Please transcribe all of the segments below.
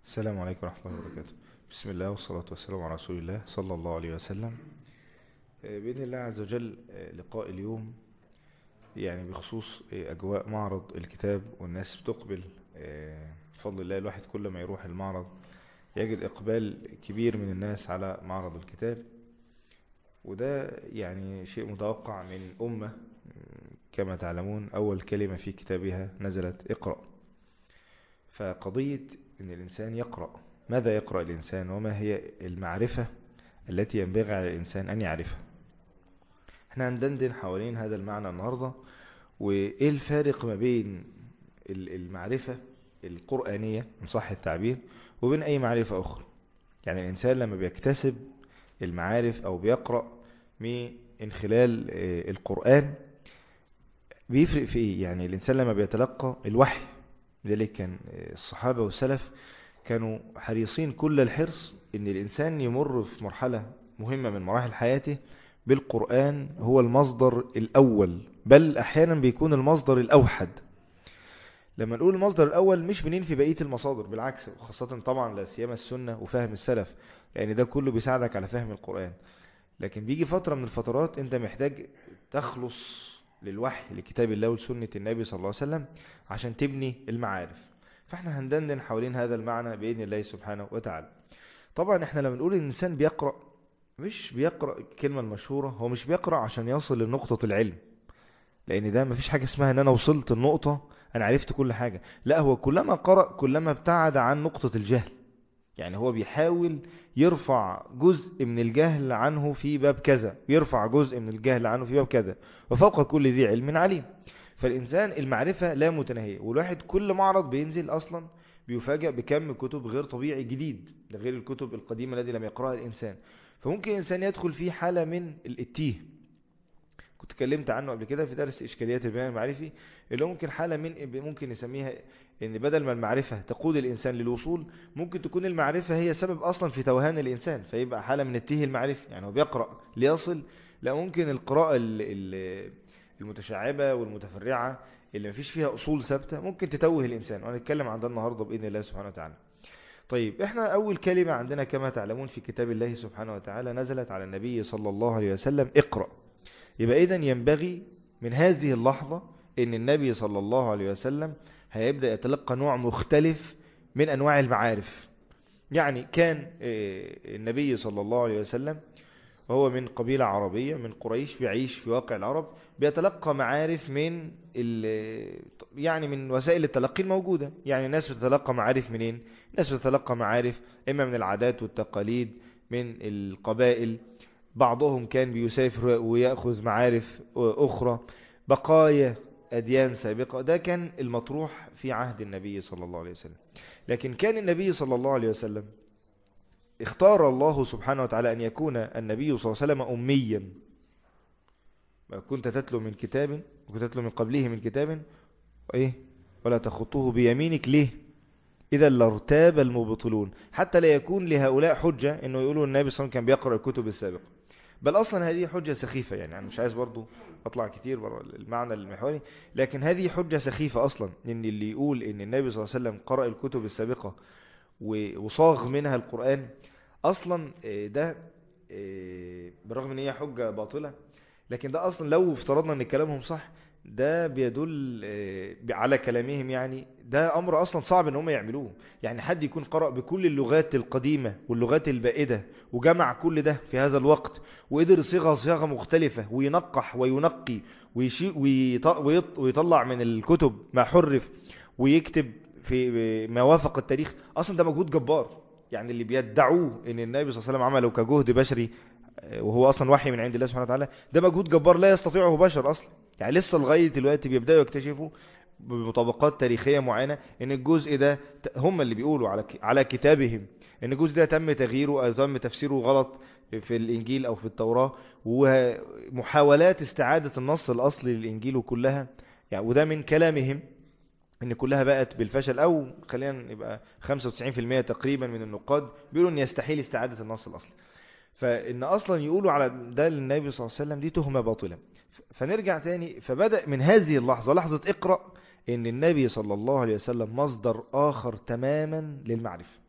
السلام عليكم ورحمة الله وبركاته بسم الله والصلاة والسلام على رسول الله صلى الله عليه وسلم بإذن الله عز وجل لقاء اليوم يعني بخصوص أجواء معرض الكتاب والناس بتقبل بفضل الله الواحد كل ما يروح المعرض يجد إقبال كبير من الناس على معرض الكتاب وده يعني شيء متوقع من أمة كما تعلمون أول كلمة في كتابها نزلت اقرأ فقضية أن الإنسان يقرأ ماذا يقرأ الإنسان وما هي المعرفة التي ينبغي على الإنسان أن يعرفها احنا هندندن حوالين هذا المعنى النهاردة وإيه الفارق ما بين المعرفة القرآنية من صح التعبير وبين أي معرفة أخرى يعني الإنسان لما بيكتسب المعارف أو بيقرأ من خلال القرآن بيفرق في إيه يعني الإنسان لما بيتلقى الوحي لذلك كان الصحابة والسلف كانوا حريصين كل الحرص ان الانسان يمر في مرحلة مهمة من مراحل حياته بالقرآن هو المصدر الاول بل احيانا بيكون المصدر الاوحد لما نقول المصدر الاول مش بننفي بقية المصادر بالعكس خاصة طبعا لا سيما السنة وفهم السلف لان يعني ده كله بيساعدك على فهم القرآن لكن بيجي فترة من الفترات انت محتاج تخلص للوحي لكتاب الله ولسنة النبي صلى الله عليه وسلم عشان تبني المعارف فاحنا هندندن حوالين هذا المعنى بإذن الله سبحانه وتعالى طبعا احنا لما نقول الإنسان بيقرأ مش بيقرأ الكلمة المشهورة هو مش بيقرأ عشان يصل لنقطة العلم لأن ده مفيش حاجة اسمها ان انا وصلت النقطة انا عرفت كل حاجة لا هو كلما قرأ كلما ابتعد عن نقطة الجهل يعني هو بيحاول يرفع جزء من الجهل عنه في باب كذا يرفع جزء من الجهل عنه في باب كذا وفوق كل ذي علم عليم فالإنسان المعرفة لا متناهية والواحد كل معرض بينزل أصلا بيفاجأ بكم كتب غير طبيعي جديد ده غير الكتب القديمة التي لم يقرأها الإنسان فممكن الإنسان يدخل في حالة من الاتيه كنت اتكلمت عنه قبل كده في درس إشكاليات البيان المعرفي اللي ممكن حالة من ممكن نسميها ان بدل ما المعرفة تقود الإنسان للوصول ممكن تكون المعرفة هي سبب أصلا في توهان الإنسان فيبقى حالة من التيه المعرفي يعني هو بيقرأ ليصل لا ممكن القراءة المتشعبة والمتفرعة اللي مفيش فيها أصول ثابتة ممكن تتوه الإنسان وهنتكلم عن ده النهاردة بإذن الله سبحانه وتعالى طيب احنا أول كلمة عندنا كما تعلمون في كتاب الله سبحانه وتعالى نزلت على النبي صلى الله عليه وسلم اقرأ يبقى إذن ينبغي من هذه اللحظة ان النبي صلى الله عليه وسلم هيبدأ يتلقى نوع مختلف من أنواع المعارف يعني كان النبي صلى الله عليه وسلم وهو من قبيلة عربية من قريش بيعيش في واقع العرب بيتلقى معارف من يعني من وسائل التلقي الموجودة يعني الناس بتتلقى معارف منين الناس بتتلقى معارف إما من العادات والتقاليد من القبائل بعضهم كان بيسافر ويأخذ معارف أخرى بقايا أديان سابقة ده كان المطروح في عهد النبي صلى الله عليه وسلم لكن كان النبي صلى الله عليه وسلم اختار الله سبحانه وتعالى أن يكون النبي صلى الله عليه وسلم أميا ما كنت تتلو من كتاب وكنت تتلو من قبله من كتاب إيه ولا تخطوه بيمينك ليه إذا لارتاب المبطلون حتى لا يكون لهؤلاء حجة أنه يقولوا النبي صلى الله عليه وسلم كان بيقرأ الكتب السابقة بل أصلا هذه حجة سخيفة يعني أنا مش عايز برضو أطلع كتير برا المعنى المحوري لكن هذه حجة سخيفة أصلا إن اللي يقول إن النبي صلى الله عليه وسلم قرأ الكتب السابقة وصاغ منها القرآن أصلا ده بالرغم إن هي حجة باطلة لكن ده أصلا لو افترضنا إن كلامهم صح ده بيدل على كلامهم يعني ده أمر أصلا صعب إن هم يعملوه يعني حد يكون قرأ بكل اللغات القديمة واللغات البائدة وجمع كل ده في هذا الوقت وقدر يصيغها صياغة مختلفة وينقح وينقي ويطلع من الكتب ما حرف ويكتب في ما وافق التاريخ أصلا ده مجهود جبار يعني اللي بيدعوه ان النبي صلى الله عليه وسلم عمله كجهد بشري وهو اصلا وحي من عند الله سبحانه وتعالى ده مجهود جبار لا يستطيعه بشر اصلا يعني لسه لغايه دلوقتي بيبداوا يكتشفوا بمطابقات تاريخيه معينه ان الجزء ده هم اللي بيقولوا على على كتابهم ان الجزء ده تم تغييره او تم تفسيره غلط في الانجيل او في التوراه ومحاولات استعاده النص الاصلي للانجيل كلها يعني وده من كلامهم ان كلها بقت بالفشل او خلينا يبقى 95% تقريبا من النقاد بيقولوا ان يستحيل استعادة النص الاصلي فان اصلا يقولوا على ده للنبي صلى الله عليه وسلم دي تهمة باطلة فنرجع تاني فبدأ من هذه اللحظة لحظة اقرأ ان النبي صلى الله عليه وسلم مصدر اخر تماما للمعرفة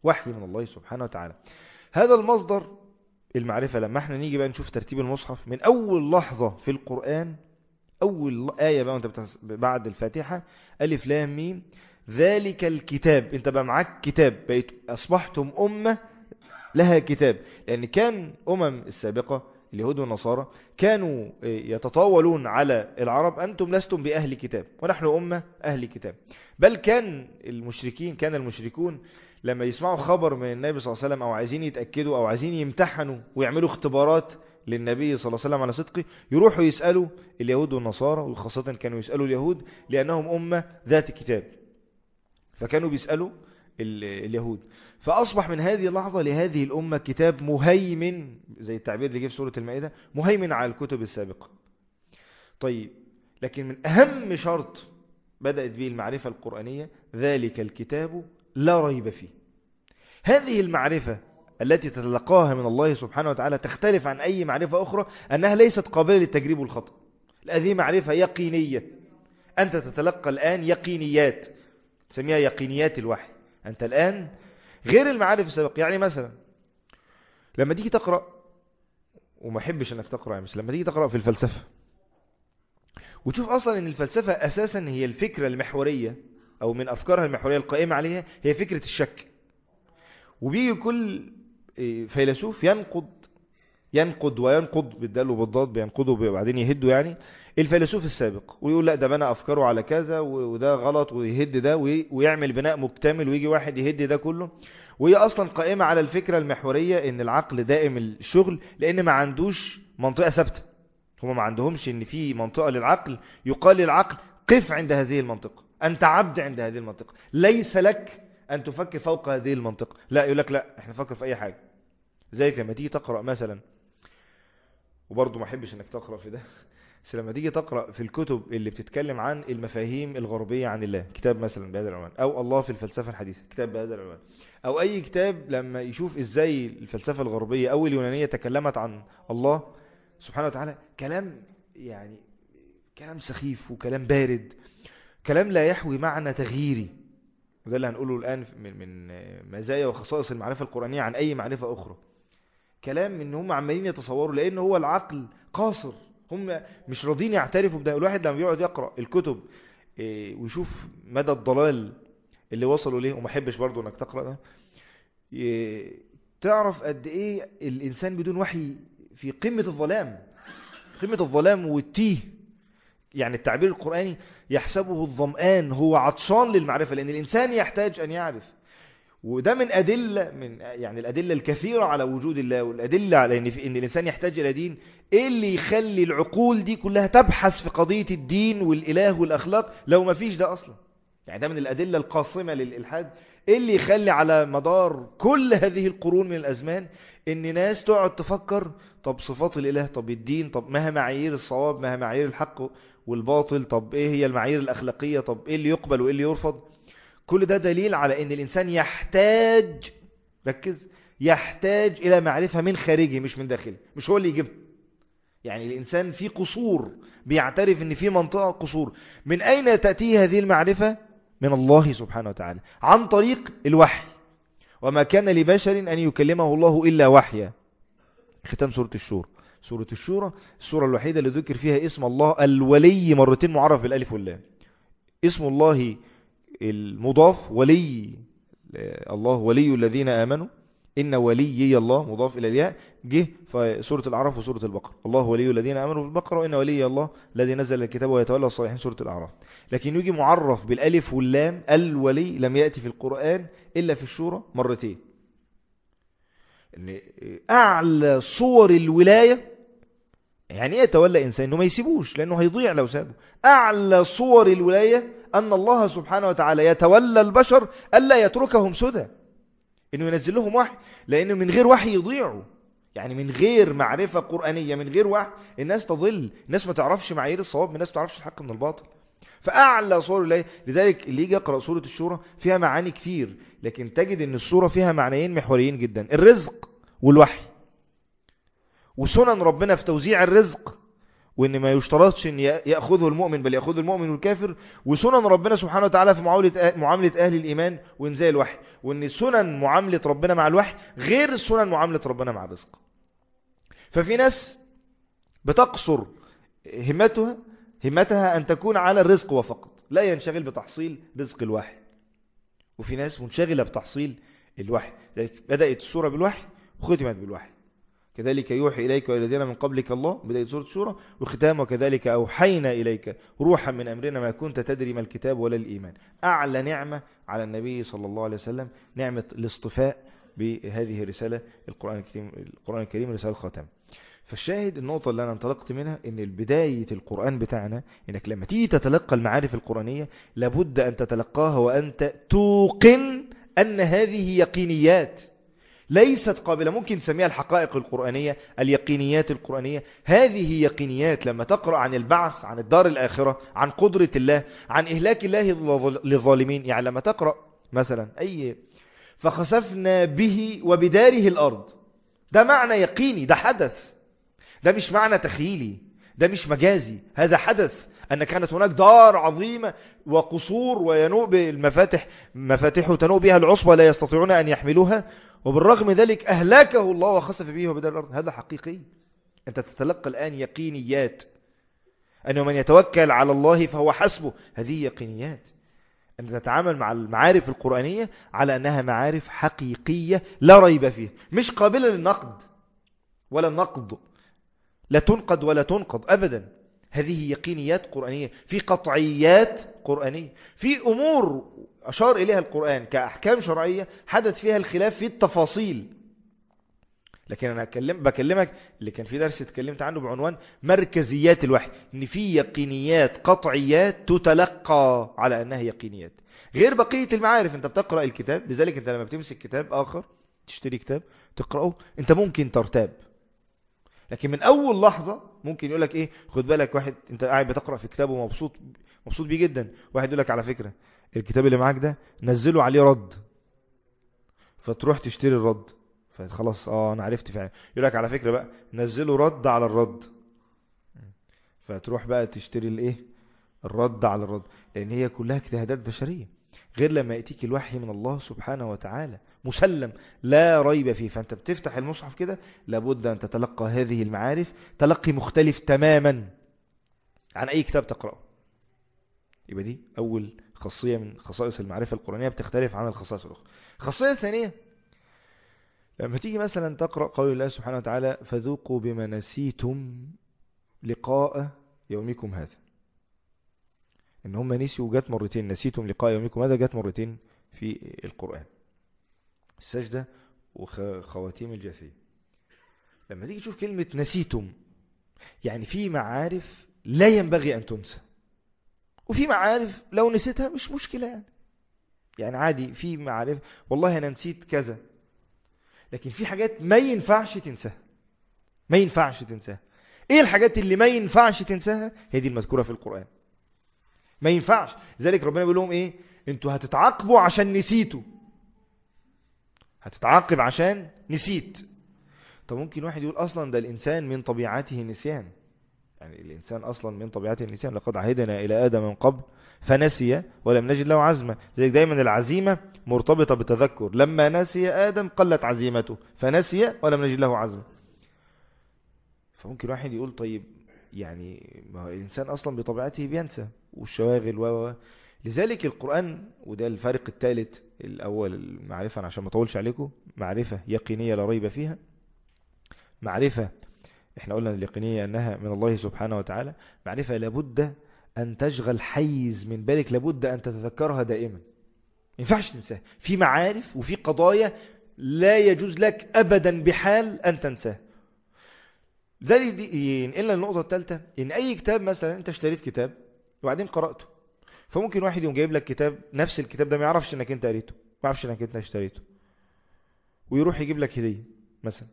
وحي من الله سبحانه وتعالى هذا المصدر المعرفة لما احنا نيجي بقى نشوف ترتيب المصحف من أول لحظة في القرآن أول آية بقى وانت بتس... بعد الفاتحة ألف لام ميم ذلك الكتاب انت بقى معاك كتاب بقيت أصبحتم أمة لها كتاب لأن كان أمم السابقة اليهود والنصارى كانوا يتطاولون على العرب أنتم لستم بأهل كتاب ونحن أمة أهل كتاب بل كان المشركين كان المشركون لما يسمعوا خبر من النبي صلى الله عليه وسلم أو عايزين يتأكدوا أو عايزين يمتحنوا ويعملوا اختبارات للنبي صلى الله عليه وسلم على صدقه يروحوا يسألوا اليهود والنصارى وخاصة كانوا يسألوا اليهود لأنهم أمة ذات كتاب فكانوا بيسألوا اليهود فأصبح من هذه اللحظة لهذه الأمة كتاب مهيمن زي التعبير اللي جه في سورة المائدة مهيمن على الكتب السابقة طيب لكن من أهم شرط بدأت به المعرفة القرآنية ذلك الكتاب لا ريب فيه هذه المعرفة التي تتلقاها من الله سبحانه وتعالى تختلف عن أي معرفة أخرى أنها ليست قابلة للتجريب والخطأ هذه معرفة يقينية أنت تتلقى الآن يقينيات تسميها يقينيات الوحي أنت الآن غير المعارف السابقة يعني مثلا لما تيجي تقرأ وما احبش انك تقرأ يعني لما تيجي تقرأ في الفلسفة وتشوف اصلا ان الفلسفة اساسا هي الفكرة المحورية او من افكارها المحورية القائمة عليها هي فكرة الشك وبيجي كل فيلسوف ينقض ينقض وينقض بالدال وبالضاد بينقضه وبعدين يهده يعني الفيلسوف السابق ويقول لا ده بنى افكاره على كذا وده غلط ويهد ده ويعمل بناء مكتمل ويجي واحد يهد ده كله وهي اصلا قائمة على الفكرة المحورية ان العقل دائم الشغل لان ما عندوش منطقة ثابتة هم ما عندهمش ان في منطقة للعقل يقال للعقل قف عند هذه المنطقة انت عبد عند هذه المنطقة ليس لك ان تفكر فوق هذه المنطقة لا يقول لك لا احنا نفكر في اي حاجة زي لما تيجي تقرأ مثلا وبرضه ما احبش انك تقرأ في ده بس لما تيجي تقرأ في الكتب اللي بتتكلم عن المفاهيم الغربية عن الله كتاب مثلا بهذا العنوان او الله في الفلسفة الحديثة كتاب بهذا العنوان او اي كتاب لما يشوف ازاي الفلسفة الغربية او اليونانية تكلمت عن الله سبحانه وتعالى كلام يعني كلام سخيف وكلام بارد كلام لا يحوي معنى تغييري وده اللي هنقوله الآن من من مزايا وخصائص المعرفة القرآنية عن أي معرفة أخرى كلام ان هم عمالين يتصوروا لان هو العقل قاصر هم مش راضين يعترفوا بده الواحد لما بيقعد يقرأ الكتب ويشوف مدى الضلال اللي وصلوا ليه وما احبش برضه انك تقرأ ده تعرف قد ايه الانسان بدون وحي في قمة الظلام قمة الظلام والتيه يعني التعبير القرآني يحسبه الظمآن هو عطشان للمعرفة لأن الإنسان يحتاج أن يعرف وده من أدلة من يعني الأدلة الكثيرة على وجود الله والأدلة على إن, في إن الإنسان يحتاج إلى دين إيه اللي يخلي العقول دي كلها تبحث في قضية الدين والإله والأخلاق لو ما فيش ده أصلا يعني ده من الأدلة القاصمة للإلحاد إيه اللي يخلي على مدار كل هذه القرون من الأزمان إن ناس تقعد تفكر طب صفات الإله طب الدين طب ما معايير الصواب ما معايير الحق والباطل طب إيه هي المعايير الأخلاقية طب إيه اللي يقبل وإيه اللي يرفض كل ده دليل على ان الانسان يحتاج ركز يحتاج الى معرفة من خارجه مش من داخله مش هو اللي يجيبها يعني الانسان في قصور بيعترف ان في منطقة قصور من اين تأتي هذه المعرفة من الله سبحانه وتعالى عن طريق الوحي وما كان لبشر ان يكلمه الله الا وحيا ختام سورة الشورى سورة الشورى السورة الوحيدة اللي ذكر فيها اسم الله الولي مرتين معرف بالالف واللام اسم الله المضاف ولي الله ولي الذين آمنوا إن وليي الله مضاف إلى الياء جه في سورة الأعراف وسورة البقرة الله ولي الذين آمنوا في البقرة وإن ولي الله الذي نزل الكتاب ويتولى الصالحين سورة الأعراف لكن يجي معرف بالألف واللام الولي لم يأتي في القرآن إلا في الشورى مرتين إن أعلى صور الولاية يعني ايه يتولى إنسان إنه ما يسيبوش لأنه هيضيع لو سابه أعلى صور الولاية أن الله سبحانه وتعالى يتولى البشر ألا يتركهم سدى إنه ينزل لهم وحي لأنه من غير وحي يضيعوا يعني من غير معرفة قرآنية من غير وحي الناس تضل الناس ما تعرفش معايير الصواب الناس ما تعرفش الحق من الباطل فأعلى صور الله لذلك اللي يجي يقرأ سورة الشورى فيها معاني كتير لكن تجد أن السورة فيها معنيين محوريين جدا الرزق والوحي وسنن ربنا في توزيع الرزق وان ما يشترطش ان ياخذه المؤمن بل ياخذه المؤمن والكافر وسنن ربنا سبحانه وتعالى في معامله معامله اهل الايمان وانزال الوحي وان سنن معامله ربنا مع الوحي غير سنن معامله ربنا مع الرزق ففي ناس بتقصر همتها همتها ان تكون على الرزق وفقط لا ينشغل بتحصيل رزق الوحي وفي ناس منشغله بتحصيل الوحي بدات السوره بالوحي وختمت بالوحي كذلك يوحي إليك وإلى الذين من قبلك الله بداية سورة الشورى وختام وكذلك أوحينا إليك روحا من أمرنا ما كنت تدري ما الكتاب ولا الإيمان أعلى نعمة على النبي صلى الله عليه وسلم نعمة الاصطفاء بهذه الرسالة القرآن الكريم, القرآن الكريم رسالة خاتم فالشاهد النقطة اللي أنا انطلقت منها إن البداية القرآن بتاعنا إنك لما تيجي تتلقى المعارف القرآنية لابد أن تتلقاها وأنت توقن أن هذه يقينيات ليست قابلة ممكن نسميها الحقائق القرآنية اليقينيات القرآنية هذه يقينيات لما تقرأ عن البعث عن الدار الآخرة عن قدرة الله عن إهلاك الله للظالمين يعني لما تقرأ مثلا أي فخسفنا به وبداره الأرض ده معنى يقيني ده حدث ده مش معنى تخيلي ده مش مجازي هذا حدث أن كانت هناك دار عظيمة وقصور وينوء بالمفاتح مفاتيح تنوء بها العصبة لا يستطيعون أن يحملوها وبالرغم من ذلك أهلكه الله وخسف به وبدار الأرض هذا حقيقي أنت تتلقى الآن يقينيات أنه من يتوكل على الله فهو حسبه هذه يقينيات أن تتعامل مع المعارف القرآنية على أنها معارف حقيقية لا ريب فيها مش قابلة للنقد ولا النقد لا تنقد ولا تنقض أبدا هذه يقينيات قرآنية في قطعيات قرآنية في أمور أشار إليها القرآن كأحكام شرعية حدث فيها الخلاف في التفاصيل لكن أنا أكلم بكلمك اللي كان في درس اتكلمت عنه بعنوان مركزيات الوحي إن في يقينيات قطعيات تتلقى على أنها يقينيات غير بقية المعارف أنت بتقرأ الكتاب لذلك أنت لما بتمسك كتاب آخر تشتري كتاب تقرأه أنت ممكن ترتاب لكن من أول لحظة ممكن يقول لك إيه خد بالك واحد أنت قاعد بتقرأ في كتاب ومبسوط مبسوط بيه جدا واحد يقول لك على فكرة الكتاب اللي معاك ده نزله عليه رد فتروح تشتري الرد فخلاص اه انا عرفت فعلا يقول لك على فكرة بقى نزله رد على الرد فتروح بقى تشتري الايه الرد على الرد لان هي كلها اجتهادات بشرية غير لما يأتيك الوحي من الله سبحانه وتعالى مسلم لا ريب فيه فأنت بتفتح المصحف كده لابد أن تتلقى هذه المعارف تلقي مختلف تماما عن أي كتاب تقرأه يبقى دي أول خاصية من خصائص المعرفة القرآنية بتختلف عن الخصائص الأخرى الخاصية الثانية لما تيجي مثلا تقرأ قول الله سبحانه وتعالى فذوقوا بما نسيتم لقاء يومكم هذا ان هم نسيوا جت مرتين نسيتم لقاء يومكم هذا جت مرتين في القرآن السجدة وخواتيم الجاثية لما تيجي تشوف كلمة نسيتم يعني في معارف لا ينبغي أن تنسى وفي معارف لو نسيتها مش مشكلة يعني يعني عادي في معارف والله أنا نسيت كذا لكن في حاجات ما ينفعش تنساها ما ينفعش تنساها ايه الحاجات اللي ما ينفعش تنساها هي دي المذكورة في القرآن ما ينفعش ذلك ربنا بيقول لهم ايه انتوا هتتعاقبوا عشان نسيتوا هتتعاقب عشان نسيت طب ممكن واحد يقول اصلا ده الانسان من طبيعته النسيان يعني الانسان اصلا من طبيعته النسيان لقد عهدنا الى ادم من قبل فنسي ولم نجد له عزمة زي دايما العزيمة مرتبطة بالتذكر لما نسي آدم قلت عزيمته فنسي ولم نجد له عزمة فممكن واحد يقول طيب يعني ما هو الإنسان أصلا بطبيعته بينسى والشواغل و لذلك القرآن وده الفارق الثالث الأول المعرفة عشان ما اطولش عليكم معرفة يقينية لا ريب فيها معرفة احنا قلنا اليقينية أنها من الله سبحانه وتعالى معرفة لابد أن تشغل حيز من بالك لابد أن تتذكرها دائما ما ينفعش تنساها في معارف وفي قضايا لا يجوز لك أبدا بحال أن تنساها ذلك ينقلنا النقطة الثالثة إن أي كتاب مثلا أنت اشتريت كتاب وبعدين قرأته فممكن واحد يوم جايب لك كتاب نفس الكتاب ده ما يعرفش انك انت قريته ما يعرفش انك انت اشتريته ويروح يجيب لك هدية مثلا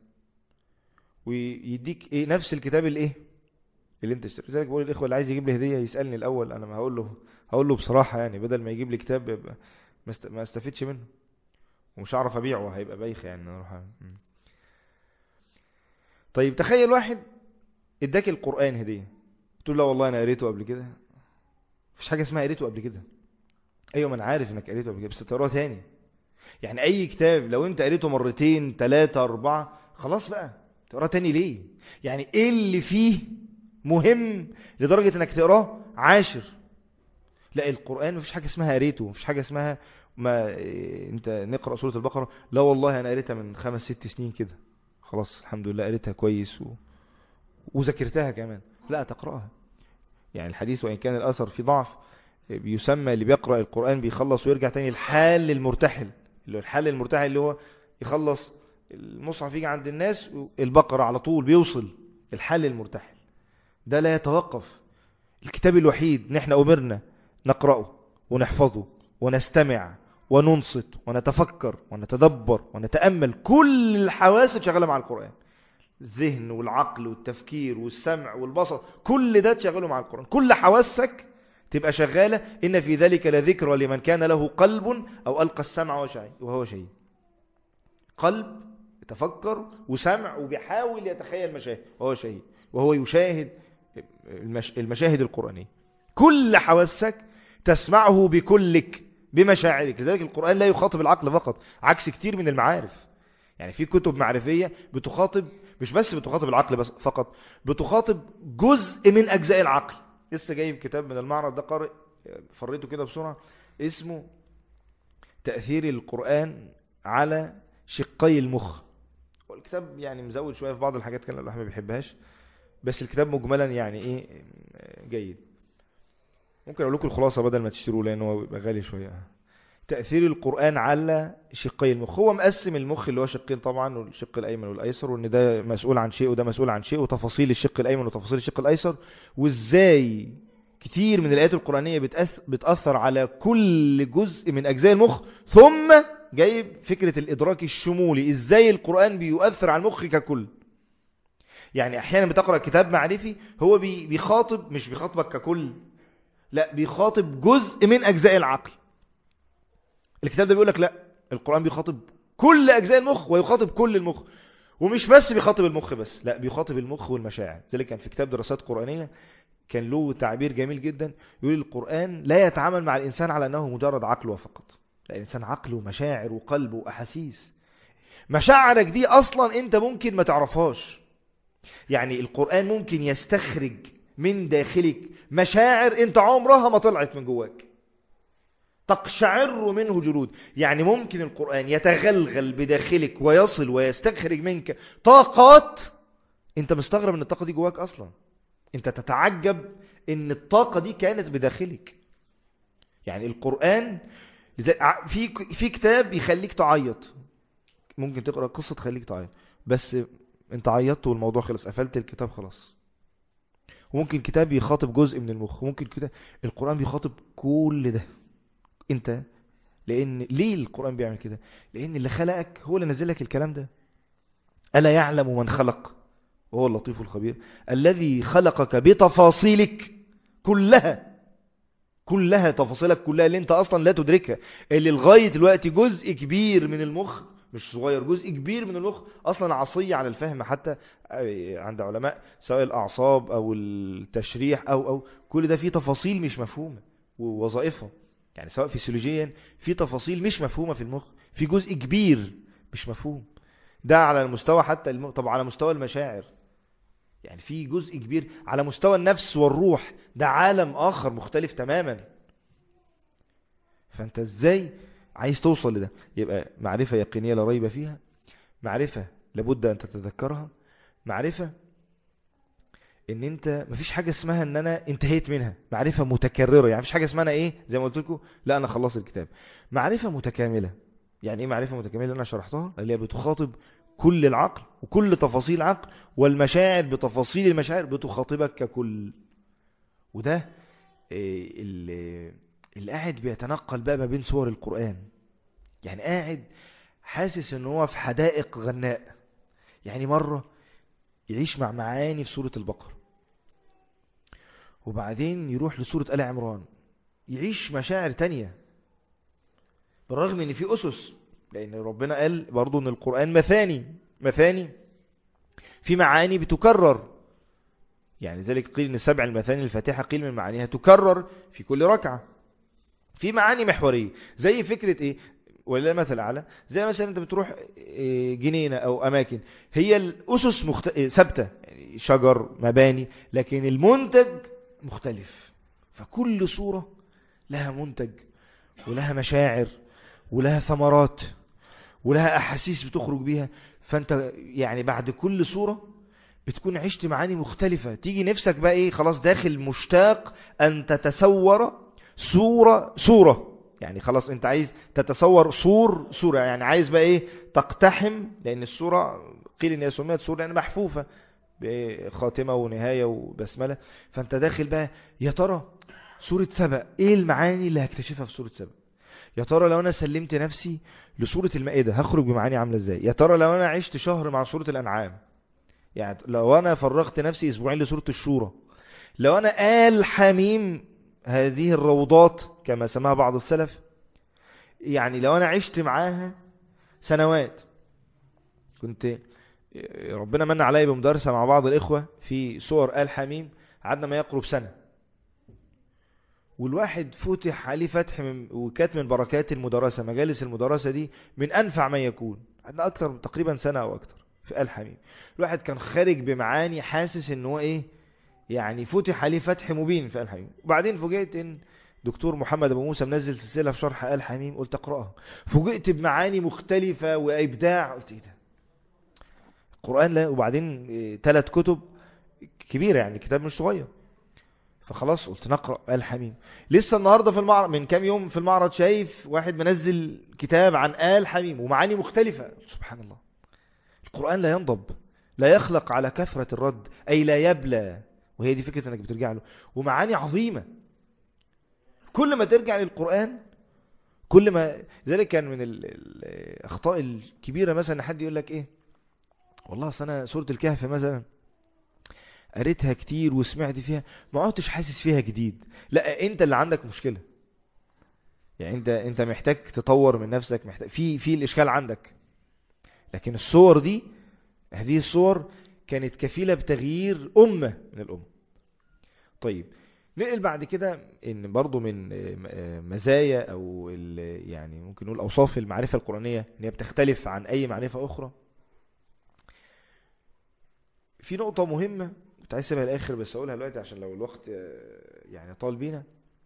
ويديك ايه نفس الكتاب الايه اللي انت اشتريته لذلك بقول الاخوه اللي عايز يجيب لي هديه يسالني الاول انا ما هقول له هقول له بصراحه يعني بدل ما يجيب لي كتاب يبقى ما استفدش منه ومش هعرف ابيعه هيبقى بايخ يعني اروح طيب تخيل واحد اداك القران هديه تقول لا والله انا قريته قبل كده مفيش حاجه اسمها قريته قبل كده ايوه ما انا عارف انك قريته قبل كده بس تقراه تاني يعني اي كتاب لو انت قريته مرتين ثلاثة اربعة خلاص بقى تقراه تاني ليه يعني ايه اللي فيه مهم لدرجة انك تقراه عاشر لا القرآن مفيش حاجة اسمها قريته مفيش حاجة اسمها ما إيه، انت نقرأ سورة البقرة لا والله انا قريتها من خمس ست سنين كده خلاص الحمد لله قريتها كويس و... وذاكرتها كمان لا تقرأها يعني الحديث وإن كان الأثر في ضعف بيسمى اللي بيقرأ القرآن بيخلص ويرجع تاني الحال المرتحل اللي هو الحال المرتحل اللي هو يخلص المصحف يجي عند الناس البقرة على طول بيوصل الحال المرتحل ده لا يتوقف الكتاب الوحيد نحن أمرنا نقرأه ونحفظه ونستمع وننصت ونتفكر ونتدبر ونتأمل كل الحواس شغالة مع القرآن الذهن والعقل والتفكير والسمع والبصر كل ده تشغله مع القرآن كل حواسك تبقى شغالة إن في ذلك لذكرى لمن كان له قلب أو ألقى السمع وهو شيء قلب يتفكر وسمع وبيحاول يتخيل مشاهد وهو شيء وهو يشاهد المشاهد القرآنية كل حواسك تسمعه بكلك بمشاعرك لذلك القرآن لا يخاطب العقل فقط عكس كتير من المعارف يعني في كتب معرفية بتخاطب مش بس بتخاطب العقل بس فقط بتخاطب جزء من أجزاء العقل لسه جايب كتاب من المعرض ده قارئ فريته كده بسرعة اسمه تأثير القرآن على شقي المخ والكتاب يعني مزود شوية في بعض الحاجات كان الواحد ما بيحبهاش بس الكتاب مجملا يعني ايه جيد ممكن اقول لكم الخلاصة بدل ما تشتروه لانه بيبقى غالي شوية تأثير القرآن على شقي المخ هو مقسم المخ اللي هو شقين طبعا والشق الأيمن والأيسر وان ده مسؤول عن شيء وده مسؤول عن شيء وتفاصيل الشق الأيمن وتفاصيل الشق الأيسر وازاي كتير من الآيات القرآنية بتأثر على كل جزء من أجزاء المخ ثم جايب فكرة الإدراك الشمولي ازاي القرآن بيؤثر على المخ ككل يعني أحيانا بتقرأ كتاب معرفي هو بيخاطب مش بيخاطبك ككل لا بيخاطب جزء من أجزاء العقل الكتاب ده بيقول لك لا القرآن بيخاطب كل أجزاء المخ ويخاطب كل المخ ومش بس بيخاطب المخ بس لا بيخاطب المخ والمشاعر ذلك كان في كتاب دراسات قرآنية كان له تعبير جميل جدا يقول القرآن لا يتعامل مع الإنسان على أنه مجرد عقل فقط لا الإنسان عقل ومشاعر وقلب وأحاسيس مشاعرك دي أصلا أنت ممكن ما تعرفهاش يعني القرآن ممكن يستخرج من داخلك مشاعر أنت عمرها ما طلعت من جواك تقشعر منه جلود يعني ممكن القرآن يتغلغل بداخلك ويصل ويستخرج منك طاقات انت مستغرب ان الطاقة دي جواك اصلا انت تتعجب ان الطاقة دي كانت بداخلك يعني القرآن في في كتاب يخليك تعيط ممكن تقرأ قصة تخليك تعيط بس انت عيطت والموضوع خلص قفلت الكتاب خلاص وممكن كتاب يخاطب جزء من المخ وممكن كده القرآن بيخاطب كل ده انت لان ليه القرآن بيعمل كده لان اللي خلقك هو اللي نزل لك الكلام ده ألا يعلم من خلق وهو اللطيف الخبير الذي خلقك بتفاصيلك كلها كلها تفاصيلك كلها اللي انت اصلا لا تدركها اللي لغاية الوقت جزء كبير من المخ مش صغير جزء كبير من المخ اصلا عصية على الفهم حتى عند علماء سواء الاعصاب او التشريح او او كل ده فيه تفاصيل مش مفهومة ووظائفها يعني سواء فيسيولوجيا في تفاصيل مش مفهومة في المخ في جزء كبير مش مفهوم ده على المستوى حتى الم... طب على مستوى المشاعر يعني في جزء كبير على مستوى النفس والروح ده عالم آخر مختلف تماما فانت ازاي عايز توصل لده يبقى معرفة يقينية لا ريب فيها معرفة لابد أن تتذكرها معرفة ان انت مفيش حاجة اسمها ان انا انتهيت منها معرفة متكررة يعني مفيش حاجة اسمها انا ايه زي ما قلت لكم لا انا خلصت الكتاب معرفة متكاملة يعني ايه معرفة متكاملة اللي انا شرحتها اللي هي بتخاطب كل العقل وكل تفاصيل العقل والمشاعر بتفاصيل المشاعر بتخاطبك ككل وده اللي, اللي قاعد بيتنقل بقى ما بين سور القرآن يعني قاعد حاسس ان هو في حدائق غناء يعني مرة يعيش مع معاني في سورة البقرة وبعدين يروح لسورة آل عمران يعيش مشاعر تانية بالرغم ان في أسس لأن ربنا قال برضو ان القرآن مثاني مثاني في معاني بتكرر يعني ذلك قيل ان سبع المثاني الفاتحة قيل من معانيها تكرر في كل ركعة في معاني محورية زي فكرة ايه ولا مثل اعلى زي مثلا انت بتروح إيه، جنينة او اماكن هي الاسس مخت... إيه، ثابته يعني شجر مباني لكن المنتج مختلف فكل صورة لها منتج ولها مشاعر ولها ثمرات ولها احاسيس بتخرج بيها فانت يعني بعد كل صورة بتكون عشت معاني مختلفة تيجي نفسك بقى ايه خلاص داخل مشتاق ان تتصور صورة صورة يعني خلاص انت عايز تتصور صور صورة يعني عايز بقى ايه تقتحم لان الصورة قيل ان هي سميت صورة لان محفوفة بخاتمة ونهاية وبسملة فانت داخل بقى يا ترى سورة سبأ ايه المعاني اللي هكتشفها في سورة سبأ يا ترى لو انا سلمت نفسي لسورة المائدة هخرج بمعاني عاملة ازاي يا ترى لو انا عشت شهر مع سورة الانعام يعني لو انا فرغت نفسي اسبوعين لسورة الشورى لو انا آل حميم هذه الروضات كما سماها بعض السلف يعني لو انا عشت معاها سنوات كنت ربنا من علي بمدرسة مع بعض الإخوة في سور آل حميم عدنا ما يقرب سنة والواحد فتح عليه فتح من وكانت من بركات المدرسة مجالس المدرسة دي من أنفع ما يكون عندنا أكثر تقريبا سنة أو أكثر في آل حميم الواحد كان خارج بمعاني حاسس ان هو ايه يعني فتح عليه فتح مبين في آل حميم وبعدين فوجئت ان دكتور محمد ابو موسى منزل سلسله في شرح آل حميم قلت اقراها فوجئت بمعاني مختلفه وابداع قلت ايه ده القران لا وبعدين ثلاث كتب كبيره يعني كتاب مش صغير فخلاص قلت نقرا آل حميم لسه النهارده في المعرض من كام يوم في المعرض شايف واحد منزل كتاب عن آل حميم ومعاني مختلفه سبحان الله القرآن لا ينضب لا يخلق على كثرة الرد أي لا يبلى وهي دي فكرة أنك بترجع له ومعاني عظيمة كل ما ترجع للقرآن كل ما ذلك كان من الأخطاء الكبيرة مثلا حد يقول لك إيه والله أصل أنا سورة الكهف مثلا قريتها كتير وسمعت فيها ما عدتش حاسس فيها جديد لا انت اللي عندك مشكلة يعني انت انت محتاج تطور من نفسك محتاج في في الاشكال عندك لكن الصور دي هذه الصور كانت كفيلة بتغيير أمة من الأمة طيب نقل بعد كده ان برضو من مزايا او يعني ممكن نقول اوصاف المعرفة القرآنية ان هي بتختلف عن اي معرفة اخرى في نقطة مهمة كنت عايز اسيبها الاخر بس اقولها دلوقتي عشان لو الوقت يعني طال بينا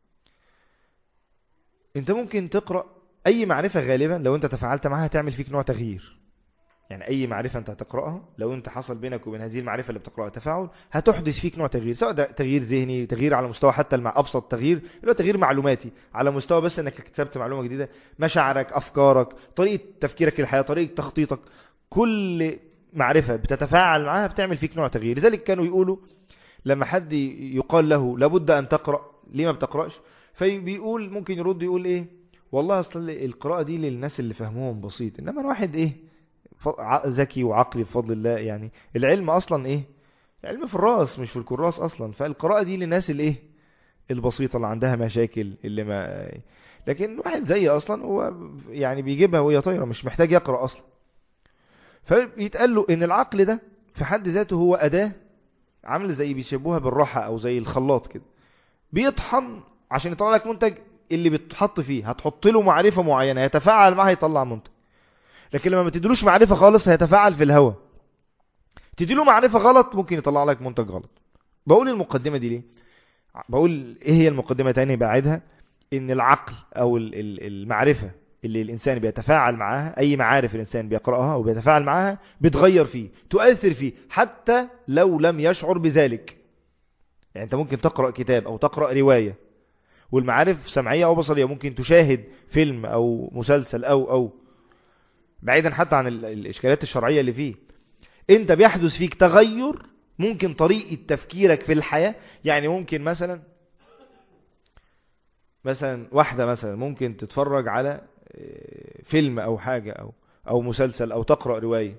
انت ممكن تقرأ اي معرفة غالبا لو انت تفاعلت معاها تعمل فيك نوع تغيير يعني أي معرفة أنت هتقرأها لو أنت حصل بينك وبين هذه المعرفة اللي بتقرأها تفاعل هتحدث فيك نوع تغيير سواء ده تغيير ذهني تغيير على مستوى حتى مع أبسط تغيير اللي هو تغيير معلوماتي على مستوى بس أنك اكتسبت معلومة جديدة مشاعرك أفكارك طريقة تفكيرك للحياة طريقة تخطيطك كل معرفة بتتفاعل معاها بتعمل فيك نوع تغيير لذلك كانوا يقولوا لما حد يقال له لابد أن تقرأ ليه ما بتقرأش فبيقول ممكن يرد يقول إيه والله أصلا القراءة دي للناس اللي فهمهم بسيط إنما الواحد إيه ذكي وعقلي بفضل الله يعني العلم اصلا ايه العلم في الراس مش في الكراس اصلا فالقراءة دي للناس الايه البسيطة اللي عندها مشاكل اللي ما لكن واحد زي اصلا هو يعني بيجيبها وهي طايرة مش محتاج يقرأ اصلا فيتقال له ان العقل ده في حد ذاته هو اداة عامل زي بيشبوها بالراحة او زي الخلاط كده بيطحن عشان يطلع لك منتج اللي بتحط فيه هتحط له معرفة معينة يتفاعل معها يطلع منتج لكن لما ما تديلوش معرفة خالص هيتفاعل في الهواء تديله معرفة غلط ممكن يطلع لك منتج غلط بقول المقدمة دي ليه بقول ايه هي المقدمة تاني بعدها ان العقل او المعرفة اللي الانسان بيتفاعل معاها اي معارف الانسان بيقرأها وبيتفاعل معاها بتغير فيه تؤثر فيه حتى لو لم يشعر بذلك يعني انت ممكن تقرأ كتاب او تقرأ رواية والمعارف سمعية او بصرية ممكن تشاهد فيلم او مسلسل او او بعيدا حتى عن الإشكالات الشرعية اللي فيه انت بيحدث فيك تغير ممكن طريقة تفكيرك في الحياة يعني ممكن مثلا مثلا واحدة مثلا ممكن تتفرج على آه، فيلم او حاجة او او مسلسل او تقرأ رواية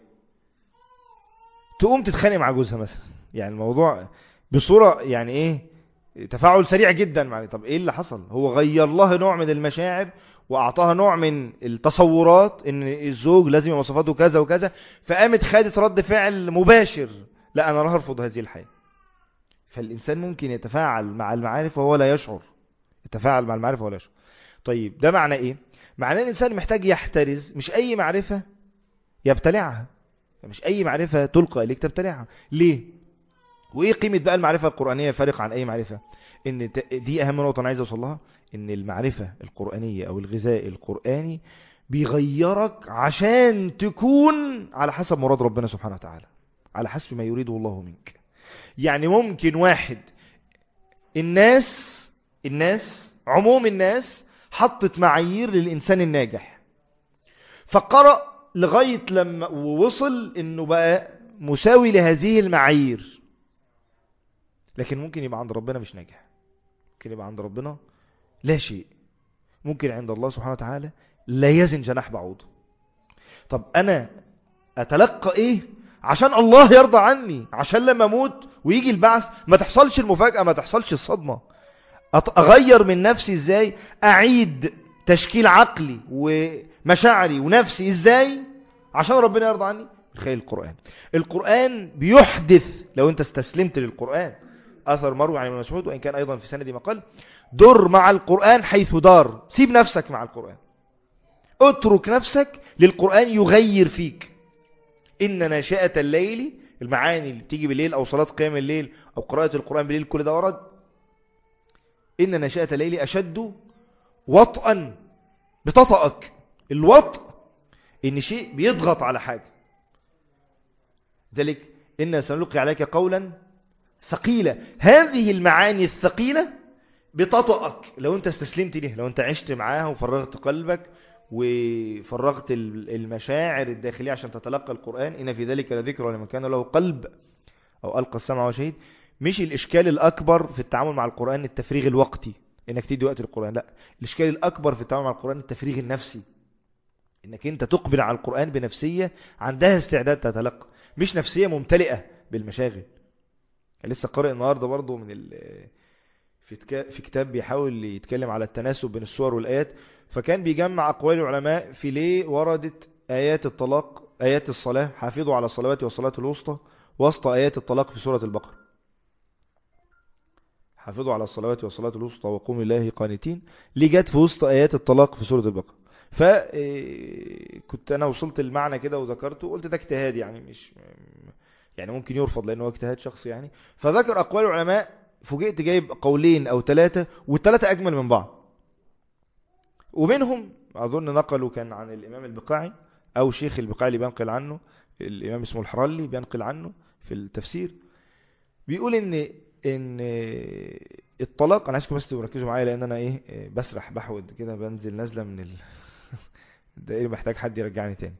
تقوم تتخانق مع جوزها مثلا يعني الموضوع بصورة يعني ايه تفاعل سريع جدا مع طب ايه اللي حصل هو غير لها نوع من المشاعر واعطاها نوع من التصورات ان الزوج لازم مواصفاته كذا وكذا فقامت خدت رد فعل مباشر لا انا راح ارفض هذه الحياة فالإنسان ممكن يتفاعل مع المعارف وهو لا يشعر يتفاعل مع المعارف وهو لا يشعر طيب ده معنى ايه معناه الإنسان محتاج يحترز مش أي معرفة يبتلعها مش أي معرفة تلقى إليك تبتلعها ليه وإيه قيمة بقى المعرفة القرآنية فارق عن أي معرفة إن دي أهم نقطة أنا عايز أوصل لها إن المعرفة القرآنية أو الغذاء القرآني بيغيرك عشان تكون على حسب مراد ربنا سبحانه وتعالى على حسب ما يريده الله منك يعني ممكن واحد الناس الناس عموم الناس حطت معايير للإنسان الناجح فقرأ لغاية لما ووصل انه بقى مساوي لهذه المعايير لكن ممكن يبقى عند ربنا مش ناجح ممكن يبقى عند ربنا لا شيء ممكن عند الله سبحانه وتعالى لا يزن جناح بعوض طب انا اتلقى ايه عشان الله يرضى عني عشان لما اموت ويجي البعث ما تحصلش المفاجأة ما تحصلش الصدمة اغير من نفسي ازاي اعيد تشكيل عقلي ومشاعري ونفسي ازاي عشان ربنا يرضى عني خير القرآن القرآن بيحدث لو انت استسلمت للقرآن اثر مروي عن ابن مسعود وان كان ايضا في سند مقال در مع القرآن حيث دار سيب نفسك مع القرآن اترك نفسك للقرآن يغير فيك إن ناشئة الليل المعاني اللي بتيجي بالليل أو صلاة قيام الليل أو قراءة القرآن بالليل كل ده ورد إن ناشئة الليل أشد وطئا بتطأك الوطء إن شيء بيضغط على حاجة ذلك إن سنلقي عليك قولا ثقيلة هذه المعاني الثقيلة بتطأك لو أنت استسلمت ليه لو أنت عشت معاها وفرغت قلبك وفرغت المشاعر الداخلية عشان تتلقى القرآن إن في ذلك لذكر لمن كان له قلب أو ألقى السمع وشهيد مش الإشكال الأكبر في التعامل مع القرآن التفريغ الوقتي إنك تدي وقت للقرآن لا الإشكال الأكبر في التعامل مع القرآن التفريغ النفسي إنك أنت تقبل على القرآن بنفسية عندها استعداد تتلقى مش نفسية ممتلئة بالمشاغل لسه قارئ النهاردة برضو من ال في في كتاب بيحاول يتكلم على التناسب بين السور والآيات فكان بيجمع أقوال العلماء في ليه وردت آيات الطلاق آيات الصلاة حافظوا على الصلوات والصلاة الوسطى وسط آيات الطلاق في سورة البقرة حافظوا على الصلوات والصلاة الوسطى وقوموا الله قانتين ليه جت في وسط آيات الطلاق في سورة البقرة فكنت أنا وصلت المعنى كده وذكرته قلت ده اجتهاد يعني مش يعني ممكن يرفض لأنه اجتهاد شخصي يعني فذكر أقوال العلماء فوجئت جايب قولين أو ثلاثة والثلاثة أجمل من بعض ومنهم أظن نقلوا كان عن الإمام البقاعي أو شيخ البقاعي اللي بينقل عنه الإمام اسمه الحرالي بينقل عنه في التفسير بيقول إن إن الطلاق أنا عايزكم بس تركزوا معايا لأن أنا إيه بسرح بحود كده بنزل نازلة من ال... ده إيه محتاج حد يرجعني تاني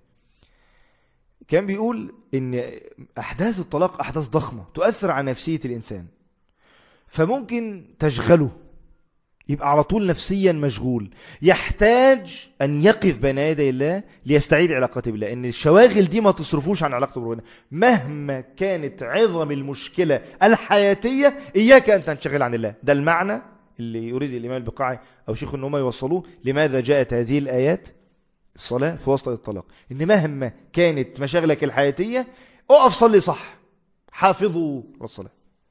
كان بيقول إن أحداث الطلاق أحداث ضخمة تؤثر على نفسية الإنسان فممكن تشغله يبقى على طول نفسيا مشغول يحتاج أن يقف بين يدي الله ليستعيد علاقته بالله إن الشواغل دي ما تصرفوش عن علاقته بربنا مهما كانت عظم المشكلة الحياتية إياك أن تنشغل عن الله ده المعنى اللي يريد الإمام البقاعي أو شيخ أنهم يوصلوه لماذا جاءت هذه الآيات الصلاة في وسط الطلاق إن مهما كانت مشاغلك الحياتية أقف صلي صح حافظوا الصلاة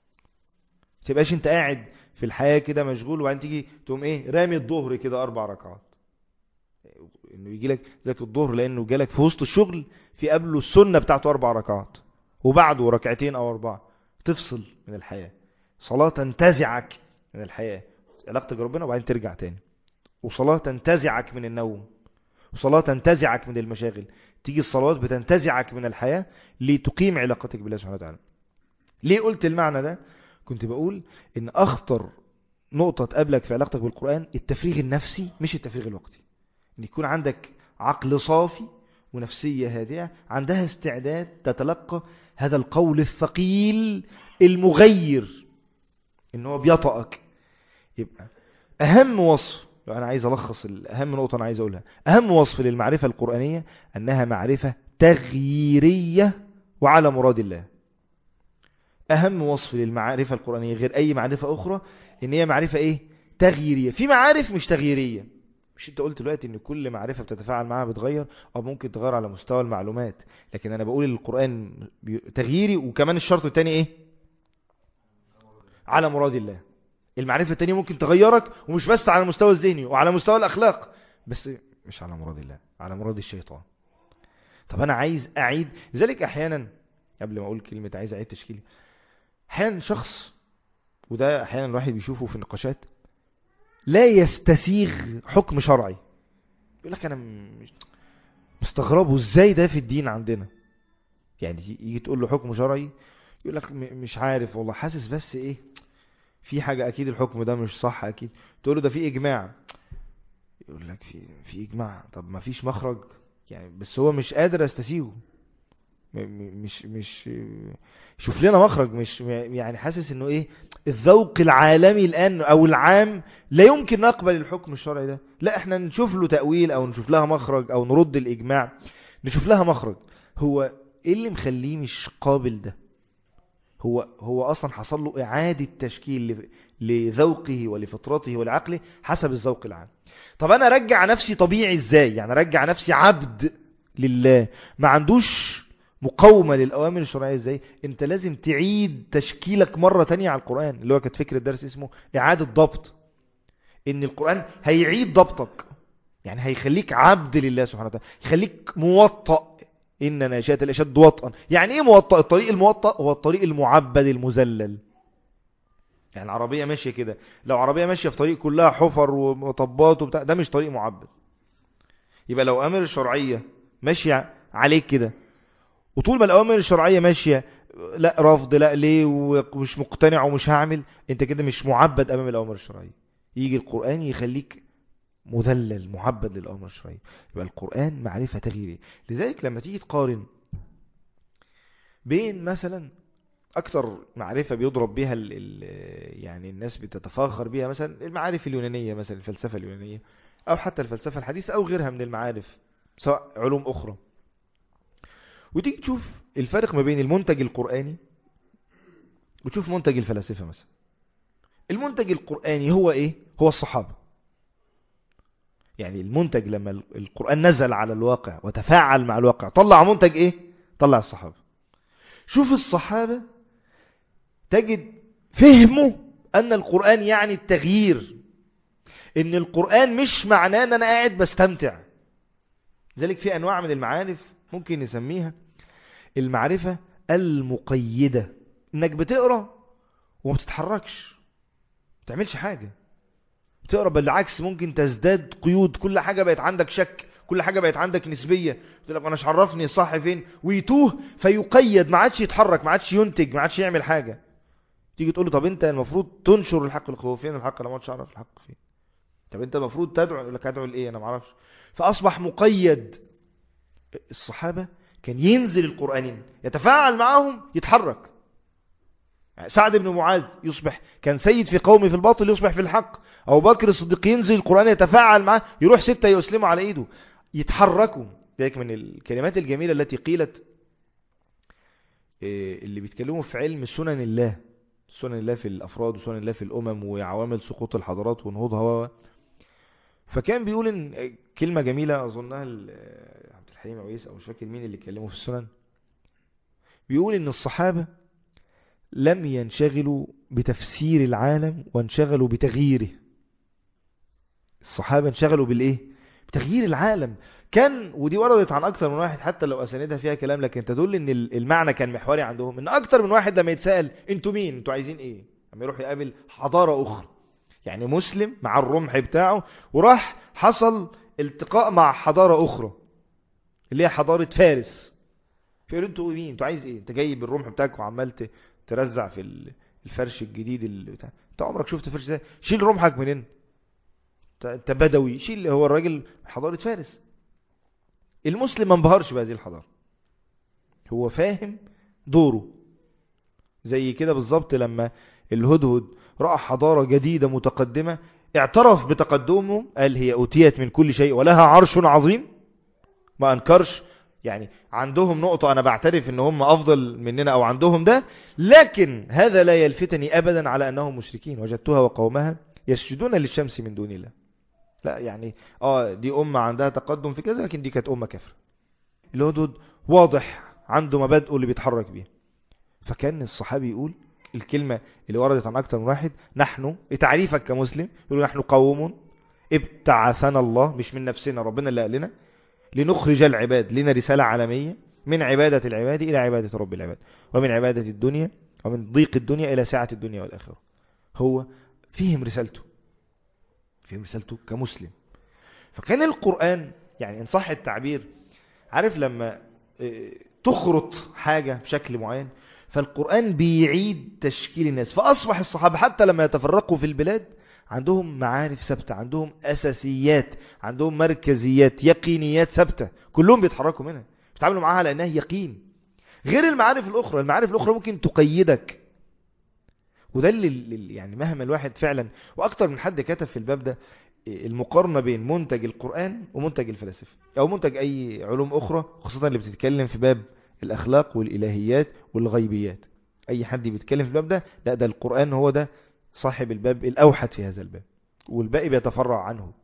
تبقاش انت قاعد في الحياة كده مشغول وبعدين تيجي تقوم ايه رامي الظهر كده اربع ركعات انه يجي لك ذاك الظهر لانه جالك في وسط الشغل في قبله السنة بتاعته اربع ركعات وبعده ركعتين او اربعة تفصل من الحياة صلاة تنتزعك من الحياة علاقتك بربنا وبعدين ترجع تاني وصلاة تنتزعك من النوم وصلاة تنتزعك من المشاغل تيجي الصلوات بتنتزعك من الحياة لتقيم علاقتك بالله سبحانه وتعالى ليه قلت المعنى ده كنت بقول ان اخطر نقطة تقابلك في علاقتك بالقرآن التفريغ النفسي مش التفريغ الوقتي ان يكون عندك عقل صافي ونفسية هادئة عندها استعداد تتلقى هذا القول الثقيل المغير ان هو بيطأك يبقى اهم وصف لو انا عايز الخص اهم نقطة انا عايز اقولها اهم وصف للمعرفة القرآنية انها معرفة تغييرية وعلى مراد الله أهم وصف للمعرفة القرآنية غير أي معرفة أخرى إن هي معرفة إيه تغييرية في معارف مش تغييرية مش انت قلت دلوقتي ان كل معرفة بتتفاعل معها بتغير او ممكن تغير على مستوى المعلومات لكن انا بقول القرآن تغييري وكمان الشرط الثاني ايه على مراد الله المعرفة التانية ممكن تغيرك ومش بس على المستوى الذهني وعلى مستوى الأخلاق بس مش على مراد الله على مراد الشيطان طب أنا عايز أعيد لذلك أحيانا قبل ما أقول كلمة عايز أعيد تشكيلي أحيانا شخص وده أحيانا الواحد بيشوفه في النقاشات لا يستسيغ حكم شرعي يقول لك أنا مش مستغربه ازاي ده في الدين عندنا يعني يجي تقول له حكم شرعي يقول لك مش عارف والله حاسس بس ايه في حاجة اكيد الحكم ده مش صح اكيد تقول له ده في اجماع يقول لك في في اجماع طب ما فيش مخرج يعني بس هو مش قادر استسيغه مش مش شوف لنا مخرج مش يعني حاسس انه ايه الذوق العالمي الان او العام لا يمكن نقبل الحكم الشرعي ده لا احنا نشوف له تأويل او نشوف لها مخرج او نرد الاجماع نشوف لها مخرج هو ايه اللي مخليه مش قابل ده هو هو اصلا حصل له اعادة تشكيل لذوقه ولفطرته ولعقله حسب الذوق العام طب انا ارجع نفسي طبيعي ازاي يعني ارجع نفسي عبد لله ما عندوش مقاومة للأوامر الشرعية ازاي انت لازم تعيد تشكيلك مرة تانية على القرآن اللي هو كانت فكرة الدرس اسمه إعادة ضبط ان القرآن هيعيد ضبطك يعني هيخليك عبد لله سبحانه وتعالى يخليك موطأ إن ناشئة الأشد وطئا يعني إيه موطأ الطريق الموطأ هو الطريق المعبد المذلل يعني العربية ماشية كده لو عربية ماشية في طريق كلها حفر ومطبات وبتاع ده مش طريق معبد يبقى لو أمر الشرعية ماشية عليك كده وطول ما الأوامر الشرعية ماشية لا رفض لا ليه ومش مقتنع ومش هعمل انت كده مش معبد أمام الأوامر الشرعية يجي القرآن يخليك مذلل معبد للأمر الشرعي يبقى القرآن معرفة تغييري لذلك لما تيجي تقارن بين مثلا أكثر معرفة بيضرب بها ال ال يعني الناس بتتفاخر بها مثلا المعارف اليونانية مثلا الفلسفة اليونانية أو حتى الفلسفة الحديثة أو غيرها من المعارف سواء علوم أخرى وتيجي تشوف الفرق ما بين المنتج القرآني وتشوف منتج الفلاسفة مثلا المنتج القرآني هو إيه؟ هو الصحابة يعني المنتج لما القرآن نزل على الواقع وتفاعل مع الواقع طلع منتج ايه طلع الصحابة شوف الصحابة تجد فهموا ان القرآن يعني التغيير ان القرآن مش معناه ان انا قاعد بستمتع ذلك في انواع من المعارف ممكن نسميها المعرفة المقيدة انك بتقرأ وما بتتحركش ما بتعملش حاجة تقرا بالعكس ممكن تزداد قيود كل حاجة بقت عندك شك كل حاجة بقت عندك نسبية تقول لك انا مش عرفني الصح فين ويتوه فيقيد ما عادش يتحرك ما عادش ينتج ما عادش يعمل حاجة تيجي تقول له طب انت المفروض تنشر الحق الخوف فين الحق انا ما عادش اعرف الحق فين طب انت المفروض تدعو يقول لك ادعو لايه انا ما اعرفش فاصبح مقيد الصحابة كان ينزل القرآنين يتفاعل معهم يتحرك سعد بن معاذ يصبح كان سيد في قومه في الباطل يصبح في الحق أبو بكر الصديق ينزل القرآن يتفاعل معه يروح ستة يسلموا على إيده يتحركوا ذلك من الكلمات الجميلة التي قيلت اللي بيتكلموا في علم سنن الله سنن الله في الأفراد وسنن الله في الأمم وعوامل سقوط الحضارات ونهوضها فكان بيقول إن كلمة جميلة أظنها عبد الحليم عويس أو مش فاكر مين اللي اتكلموا في السنن بيقول إن الصحابة لم ينشغلوا بتفسير العالم وانشغلوا بتغييره الصحابة انشغلوا بالايه بتغيير العالم كان ودي وردت عن اكتر من واحد حتى لو اساندها فيها كلام لكن تدل ان المعنى كان محوري عندهم ان اكتر من واحد لما يتسأل انتوا مين انتوا عايزين ايه لما يروح يقابل حضارة اخرى يعني مسلم مع الرمح بتاعه وراح حصل التقاء مع حضارة اخرى اللي هي حضارة فارس فيقول انتوا مين انتوا عايز ايه انت جاي بالرمح بتاعك وعمال ترزع في الفرش الجديد اللي بتاع انت عمرك شفت فرش ده شيل رمحك منين انت بدوي شيل هو الراجل حضارة فارس المسلم ما انبهرش بهذه الحضارة هو فاهم دوره زي كده بالظبط لما الهدهد رأى حضارة جديدة متقدمة اعترف بتقدمه قال هي أوتيت من كل شيء ولها عرش عظيم ما أنكرش يعني عندهم نقطة أنا بعترف إن هم أفضل مننا أو عندهم ده لكن هذا لا يلفتني أبدا على أنهم مشركين وجدتها وقومها يسجدون للشمس من دون الله لا يعني آه دي أمة عندها تقدم في كذا لكن دي كانت أمة كفر الهدهد واضح عنده مبادئه اللي بيتحرك بيه فكان الصحابي يقول الكلمة اللي وردت عن أكثر من واحد نحن تعريفك كمسلم يقول نحن قوم ابتعثنا الله مش من نفسنا ربنا اللي قال لنا لنخرج العباد لنا رسالة عالمية من عبادة العباد إلى عبادة رب العباد ومن عبادة الدنيا ومن ضيق الدنيا إلى ساعة الدنيا والآخرة هو فيهم رسالته فيهم رسالته كمسلم فكان القرآن يعني إن صح التعبير عارف لما تخرط حاجة بشكل معين فالقرآن بيعيد تشكيل الناس فأصبح الصحابة حتى لما يتفرقوا في البلاد عندهم معارف ثابتة عندهم أساسيات عندهم مركزيات يقينيات ثابتة كلهم بيتحركوا منها بيتعاملوا معاها على أنها يقين غير المعارف الأخرى المعارف الأخرى ممكن تقيدك وده اللي يعني مهما الواحد فعلا وأكتر من حد كتب في الباب ده المقارنة بين منتج القرآن ومنتج الفلاسفة أو منتج أي علوم أخرى خاصة اللي بتتكلم في باب الأخلاق والإلهيات والغيبيات أي حد بيتكلم في الباب ده لا ده القرآن هو ده صاحب الباب الأوحد في هذا الباب والباقي بيتفرع عنه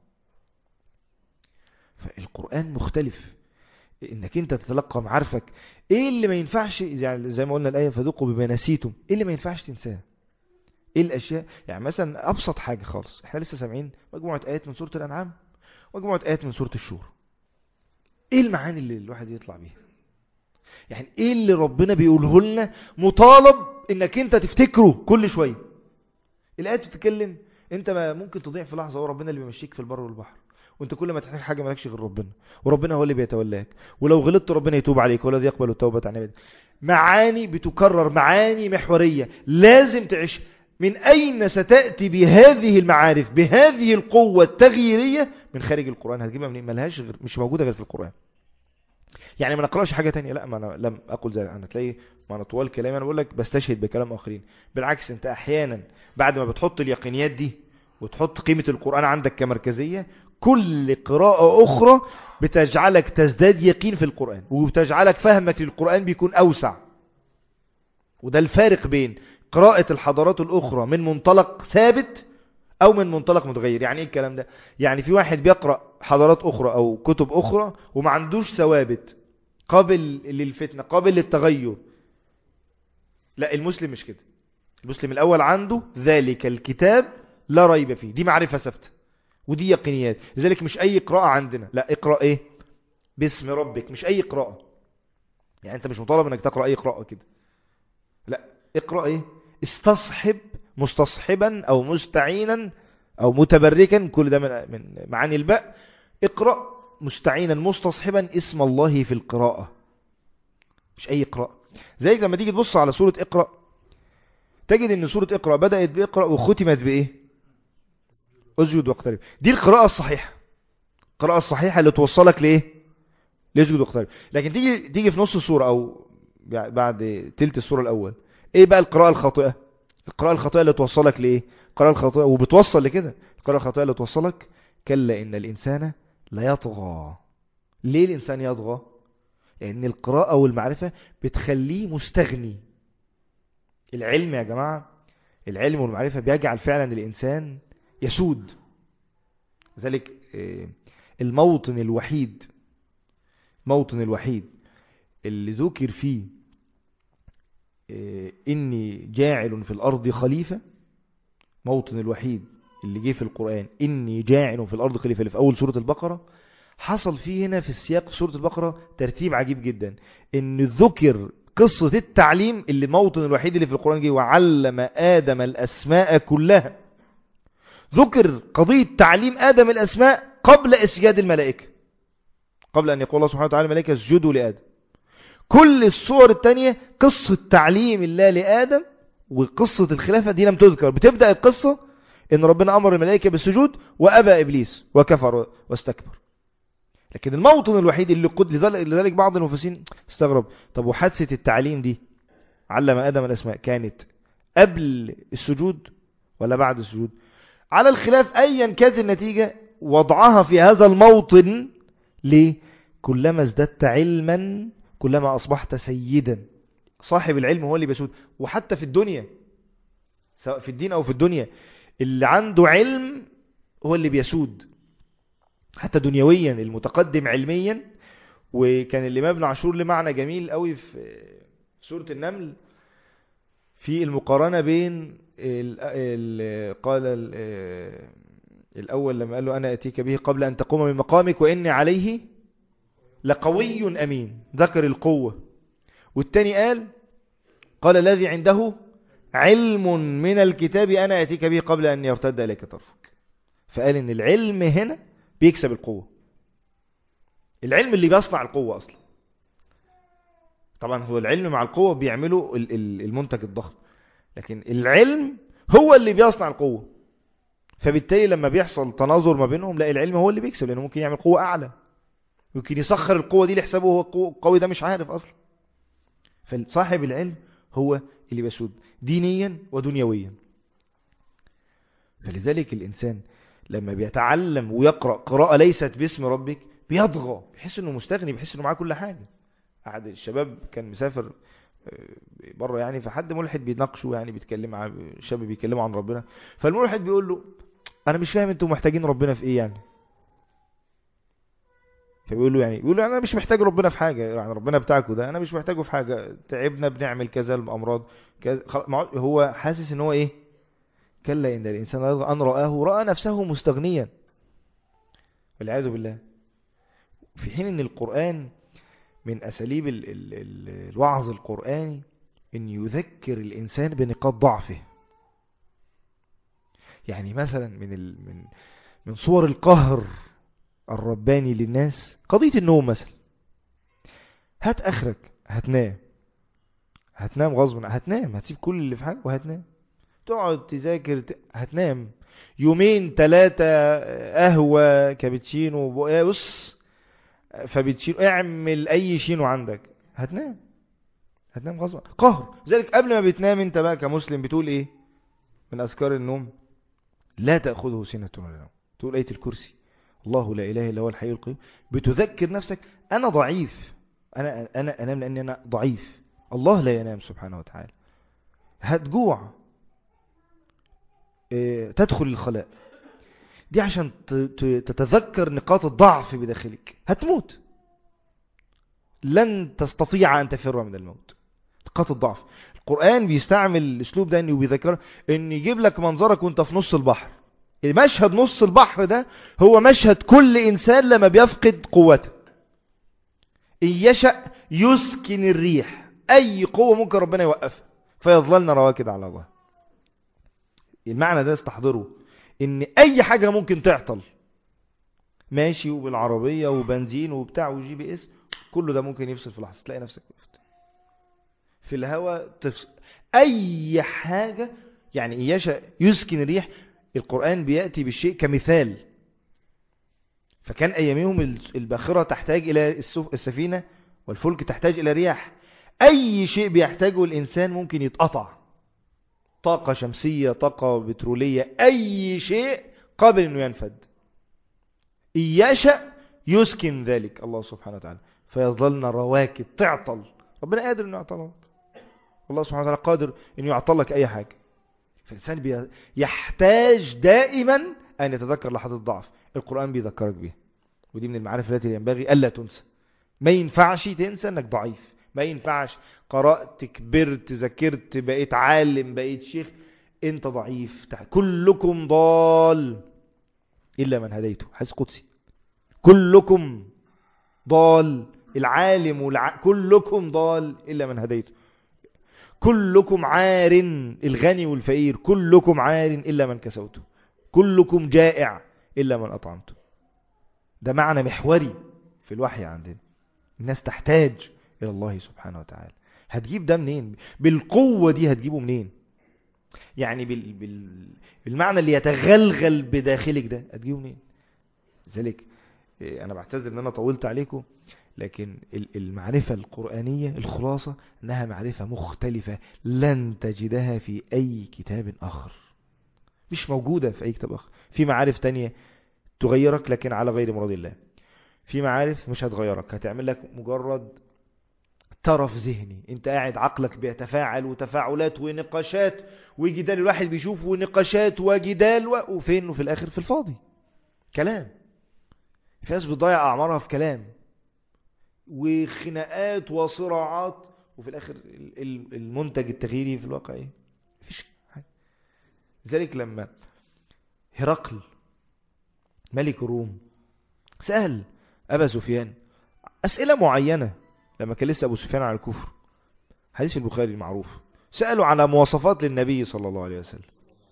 فالقرآن مختلف انك انت تتلقى معارفك ايه اللي ما ينفعش يعني زي ما قلنا الآية فذوقوا بما نسيتم ايه اللي ما ينفعش تنساه ايه الاشياء يعني مثلا ابسط حاجة خالص احنا لسه سامعين مجموعة ايات من سورة الانعام ومجموعة ايات من سورة الشور ايه المعاني اللي الواحد يطلع بيها يعني ايه اللي ربنا بيقوله لنا مطالب انك انت تفتكره كل شوية الايات بتتكلم انت ما ممكن تضيع في لحظة وربنا اللي بيمشيك في البر والبحر وانت كل ما تحتاج حاجة مالكش غير ربنا وربنا هو اللي بيتولاك ولو غلطت ربنا يتوب عليك والذي يقبل التوبة عن عباده معاني بتكرر معاني محورية لازم تعيش من أين ستأتي بهذه المعارف بهذه القوة التغييرية من خارج القرآن هتجيبها منين ملهاش غير مش موجودة غير في القرآن يعني ما نقرأش حاجة تانية لا ما أنا لم أقول ذلك أنا تلاقي ما أنا طوال كلامي أنا بقول لك بستشهد بكلام آخرين بالعكس أنت أحيانا بعد ما بتحط اليقينيات دي وتحط قيمة القرآن عندك كمركزية كل قراءة أخرى بتجعلك تزداد يقين في القرآن وبتجعلك فهمك للقرآن بيكون أوسع وده الفارق بين قراءة الحضارات الأخرى من منطلق ثابت أو من منطلق متغير يعني إيه الكلام ده يعني في واحد بيقرأ حضارات أخرى أو كتب أخرى وما عندوش ثوابت قابل للفتنة قابل للتغير لا المسلم مش كده المسلم الأول عنده ذلك الكتاب لا ريب فيه دي معرفة ثابته ودي يقينيات لذلك مش أي قراءة عندنا لا اقرأ إيه باسم ربك مش أي قراءة يعني أنت مش مطالب أنك تقرأ أي قراءة كده لا اقرأ إيه استصحب مستصحبا أو مستعينا أو متبركا كل ده من من معاني الباء اقرأ مستعينا مستصحبا اسم الله في القراءة مش أي قراءة زي لما تيجي تبص على سورة اقرأ تجد ان سورة اقرأ بدأت بإقرأ وختمت بإيه اسجد واقترب دي القراءة الصحيحة القراءة الصحيحة اللي توصلك لإيه لاسجد واقترب لكن تيجي تيجي في نص السورة أو بعد تلت السورة الأول إيه بقى القراءة الخاطئة القراءة الخاطئة اللي توصلك لإيه القراءة الخاطئة وبتوصل لكده القراءة الخاطئة اللي توصلك كلا إن الإنسان لا يطغى ليه الإنسان يطغى لأن القراءة والمعرفة بتخليه مستغني العلم يا جماعة العلم والمعرفة بيجعل فعلا الإنسان يسود ذلك الموطن الوحيد موطن الوحيد اللي ذكر فيه إني جاعل في الأرض خليفة موطن الوحيد اللي جه في القرآن إني جاعل في الأرض خليفة اللي في أول سورة البقرة حصل فيه هنا في السياق في سورة البقرة ترتيب عجيب جدا إن ذكر قصة التعليم اللي موطن الوحيد اللي في القرآن جه وعلم آدم الأسماء كلها ذكر قضية تعليم آدم الأسماء قبل إسجاد الملائكة قبل أن يقول الله سبحانه وتعالى الملائكة اسجدوا لآدم كل الصور التانية قصة تعليم الله لآدم وقصة الخلافة دي لم تذكر بتبدأ القصة إن ربنا أمر الملائكة بالسجود وأبى إبليس وكفر واستكبر لكن الموطن الوحيد اللي قد لذلك بعض المفسرين استغرب طب وحادثة التعليم دي علم آدم الأسماء كانت قبل السجود ولا بعد السجود على الخلاف أيا كانت النتيجة وضعها في هذا الموطن ليه كلما ازددت علما كلما أصبحت سيدا صاحب العلم هو اللي بيسود وحتى في الدنيا سواء في الدين أو في الدنيا اللي عنده علم هو اللي بيسود حتى دنيويا المتقدم علميا وكان الإمام ابن عاشور له معنى جميل قوي في سورة النمل في المقارنة بين ال ال قال ال الأول لما قال له أنا أتيك به قبل أن تقوم من مقامك وإني عليه لقوي أمين ذكر القوة والتاني قال قال الذي عنده علم من الكتاب أنا أتيك به قبل أن يرتد إليك طرفك فقال إن العلم هنا بيكسب القوة العلم اللي بيصنع القوة أصلا طبعا هو العلم مع القوة بيعملوا المنتج الضخم لكن العلم هو اللي بيصنع القوة فبالتالي لما بيحصل تناظر ما بينهم لا العلم هو اللي بيكسب لأنه ممكن يعمل قوة أعلى ممكن يسخر القوة دي لحسابه هو قوي ده مش عارف أصلا فصاحب العلم هو اللي بيسود دينيا ودنيويا فلذلك الإنسان لما بيتعلم ويقرأ قراءة ليست باسم ربك بيضغى بيحس انه مستغني بيحس انه معاه كل حاجة احد الشباب كان مسافر بره يعني فحد ملحد بيناقشه يعني بيتكلم عن شاب بيتكلموا عن ربنا فالملحد بيقول له انا مش فاهم انتوا محتاجين ربنا في ايه يعني فبيقول له يعني بيقول له انا مش محتاج ربنا في حاجه يعني ربنا بتاعكم ده انا مش محتاجه في حاجه تعبنا بنعمل كذا الامراض كذا هو حاسس ان هو ايه كلا ان الانسان ان راه راى نفسه مستغنيا والعياذ بالله في حين ان القران من اساليب ال ال ال الوعظ القراني ان يذكر الانسان بنقاط ضعفه يعني مثلا من ال من من صور القهر الرباني للناس قضية النوم مثلا هات اخرك هتنام هتنام غصب هتنام هتسيب كل اللي في حاجة وهتنام تقعد تذاكر هتنام يومين ثلاثة قهوة كابتشينو بص فبتشينو اعمل اي شينو عندك هتنام هتنام غصب قهر ذلك قبل ما بتنام انت بقى كمسلم بتقول ايه من اذكار النوم لا تأخذه سنة ولا نوم تقول ايه الكرسي الله لا إله إلا هو الحي القيوم بتذكر نفسك أنا ضعيف أنا أنا أنام لأني أنا ضعيف الله لا ينام سبحانه وتعالى هتجوع تدخل الخلاء دي عشان تتذكر نقاط الضعف بداخلك هتموت لن تستطيع أن تفر من الموت نقاط الضعف القرآن بيستعمل الأسلوب ده أنه بيذكر أن يجيب لك منظرك وانت في نص البحر مشهد نص البحر ده هو مشهد كل إنسان لما بيفقد قوته إن يشأ يسكن الريح أي قوة ممكن ربنا يوقفها فيظللنا رواكد على الله المعنى ده استحضره إن أي حاجة ممكن تعطل ماشي وبالعربية وبنزين وبتاع وجي بي اس كله ده ممكن يفصل في لحظة تلاقي نفسك وقفت في الهواء تفصل أي حاجة يعني إن يشأ يسكن الريح القرآن بيأتي بالشيء كمثال فكان أيامهم الباخرة تحتاج إلى السفينة والفلك تحتاج إلى رياح أي شيء بيحتاجه الإنسان ممكن يتقطع طاقة شمسية طاقة بترولية أي شيء قابل أنه ينفد إن يشأ يسكن ذلك الله سبحانه وتعالى فيظلنا رواكد تعطل ربنا قادر أنه يعطلك الله سبحانه وتعالى قادر أنه يعطلك أي حاجة فالإنسان يحتاج دائما أن يتذكر لحظة ضعف القرآن بيذكرك بيها ودي من المعارف التي ينبغي ألا تنسى ما ينفعش تنسى أنك ضعيف ما ينفعش قرأت كبرت ذاكرت بقيت عالم بقيت شيخ انت ضعيف كلكم ضال إلا من هديته حديث قدسي كلكم ضال العالم والع... كلكم ضال إلا من هديته كلكم عار الغني والفقير كلكم عار إلا من كسوته كلكم جائع إلا من أطعمته ده معنى محوري في الوحي عندنا الناس تحتاج إلى الله سبحانه وتعالى هتجيب ده منين بالقوة دي هتجيبه منين يعني بال... بال... بالمعنى اللي يتغلغل بداخلك ده هتجيبه منين ذلك أنا بعتذر أن أنا طولت عليكم لكن المعرفة القرآنية الخلاصة أنها معرفة مختلفة لن تجدها في أي كتاب آخر مش موجودة في أي كتاب آخر في معارف تانية تغيرك لكن على غير مراد الله في معارف مش هتغيرك هتعمل لك مجرد طرف ذهني انت قاعد عقلك بيتفاعل وتفاعلات ونقاشات وجدال الواحد بيشوف ونقاشات وجدال و... وفين وفي الاخر في الفاضي كلام في ناس بتضيع اعمارها في كلام وخناقات وصراعات وفي الاخر المنتج التغييري في الواقع ايه مفيش حاجه ذلك لما هرقل ملك الروم سأل أبا سفيان أسئلة معينة لما كان لسه أبو سفيان على الكفر حديث البخاري المعروف سألوا على مواصفات للنبي صلى الله عليه وسلم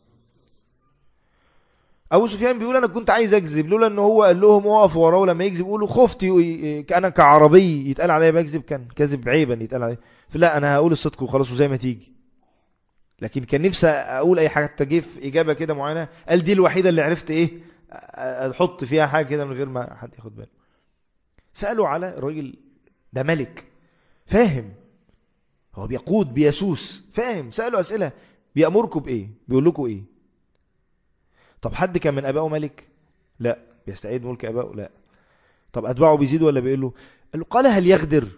ابو سفيان بيقول انا كنت عايز اكذب لولا ان هو قال لهم وقفوا وراه لما يكذب يقولوا خفت انا كعربي يتقال عليا بكذب كان كذب عيبا يتقال عليا فلا انا هقول الصدق وخلاص وزي ما تيجي لكن كان نفسي اقول اي حاجه تجي في اجابه كده معينه قال دي الوحيده اللي عرفت ايه احط فيها حاجه كده من غير ما حد ياخد باله سالوا على الراجل ده ملك فاهم هو بيقود بيسوس فاهم سالوا اسئله بيامركم بايه بيقول لكم ايه طب حد كان من ابائه ملك لا بيستعيد ملك ابائه لا طب اتباعه بيزيدوا ولا بيقولوا قال له قال هل يغدر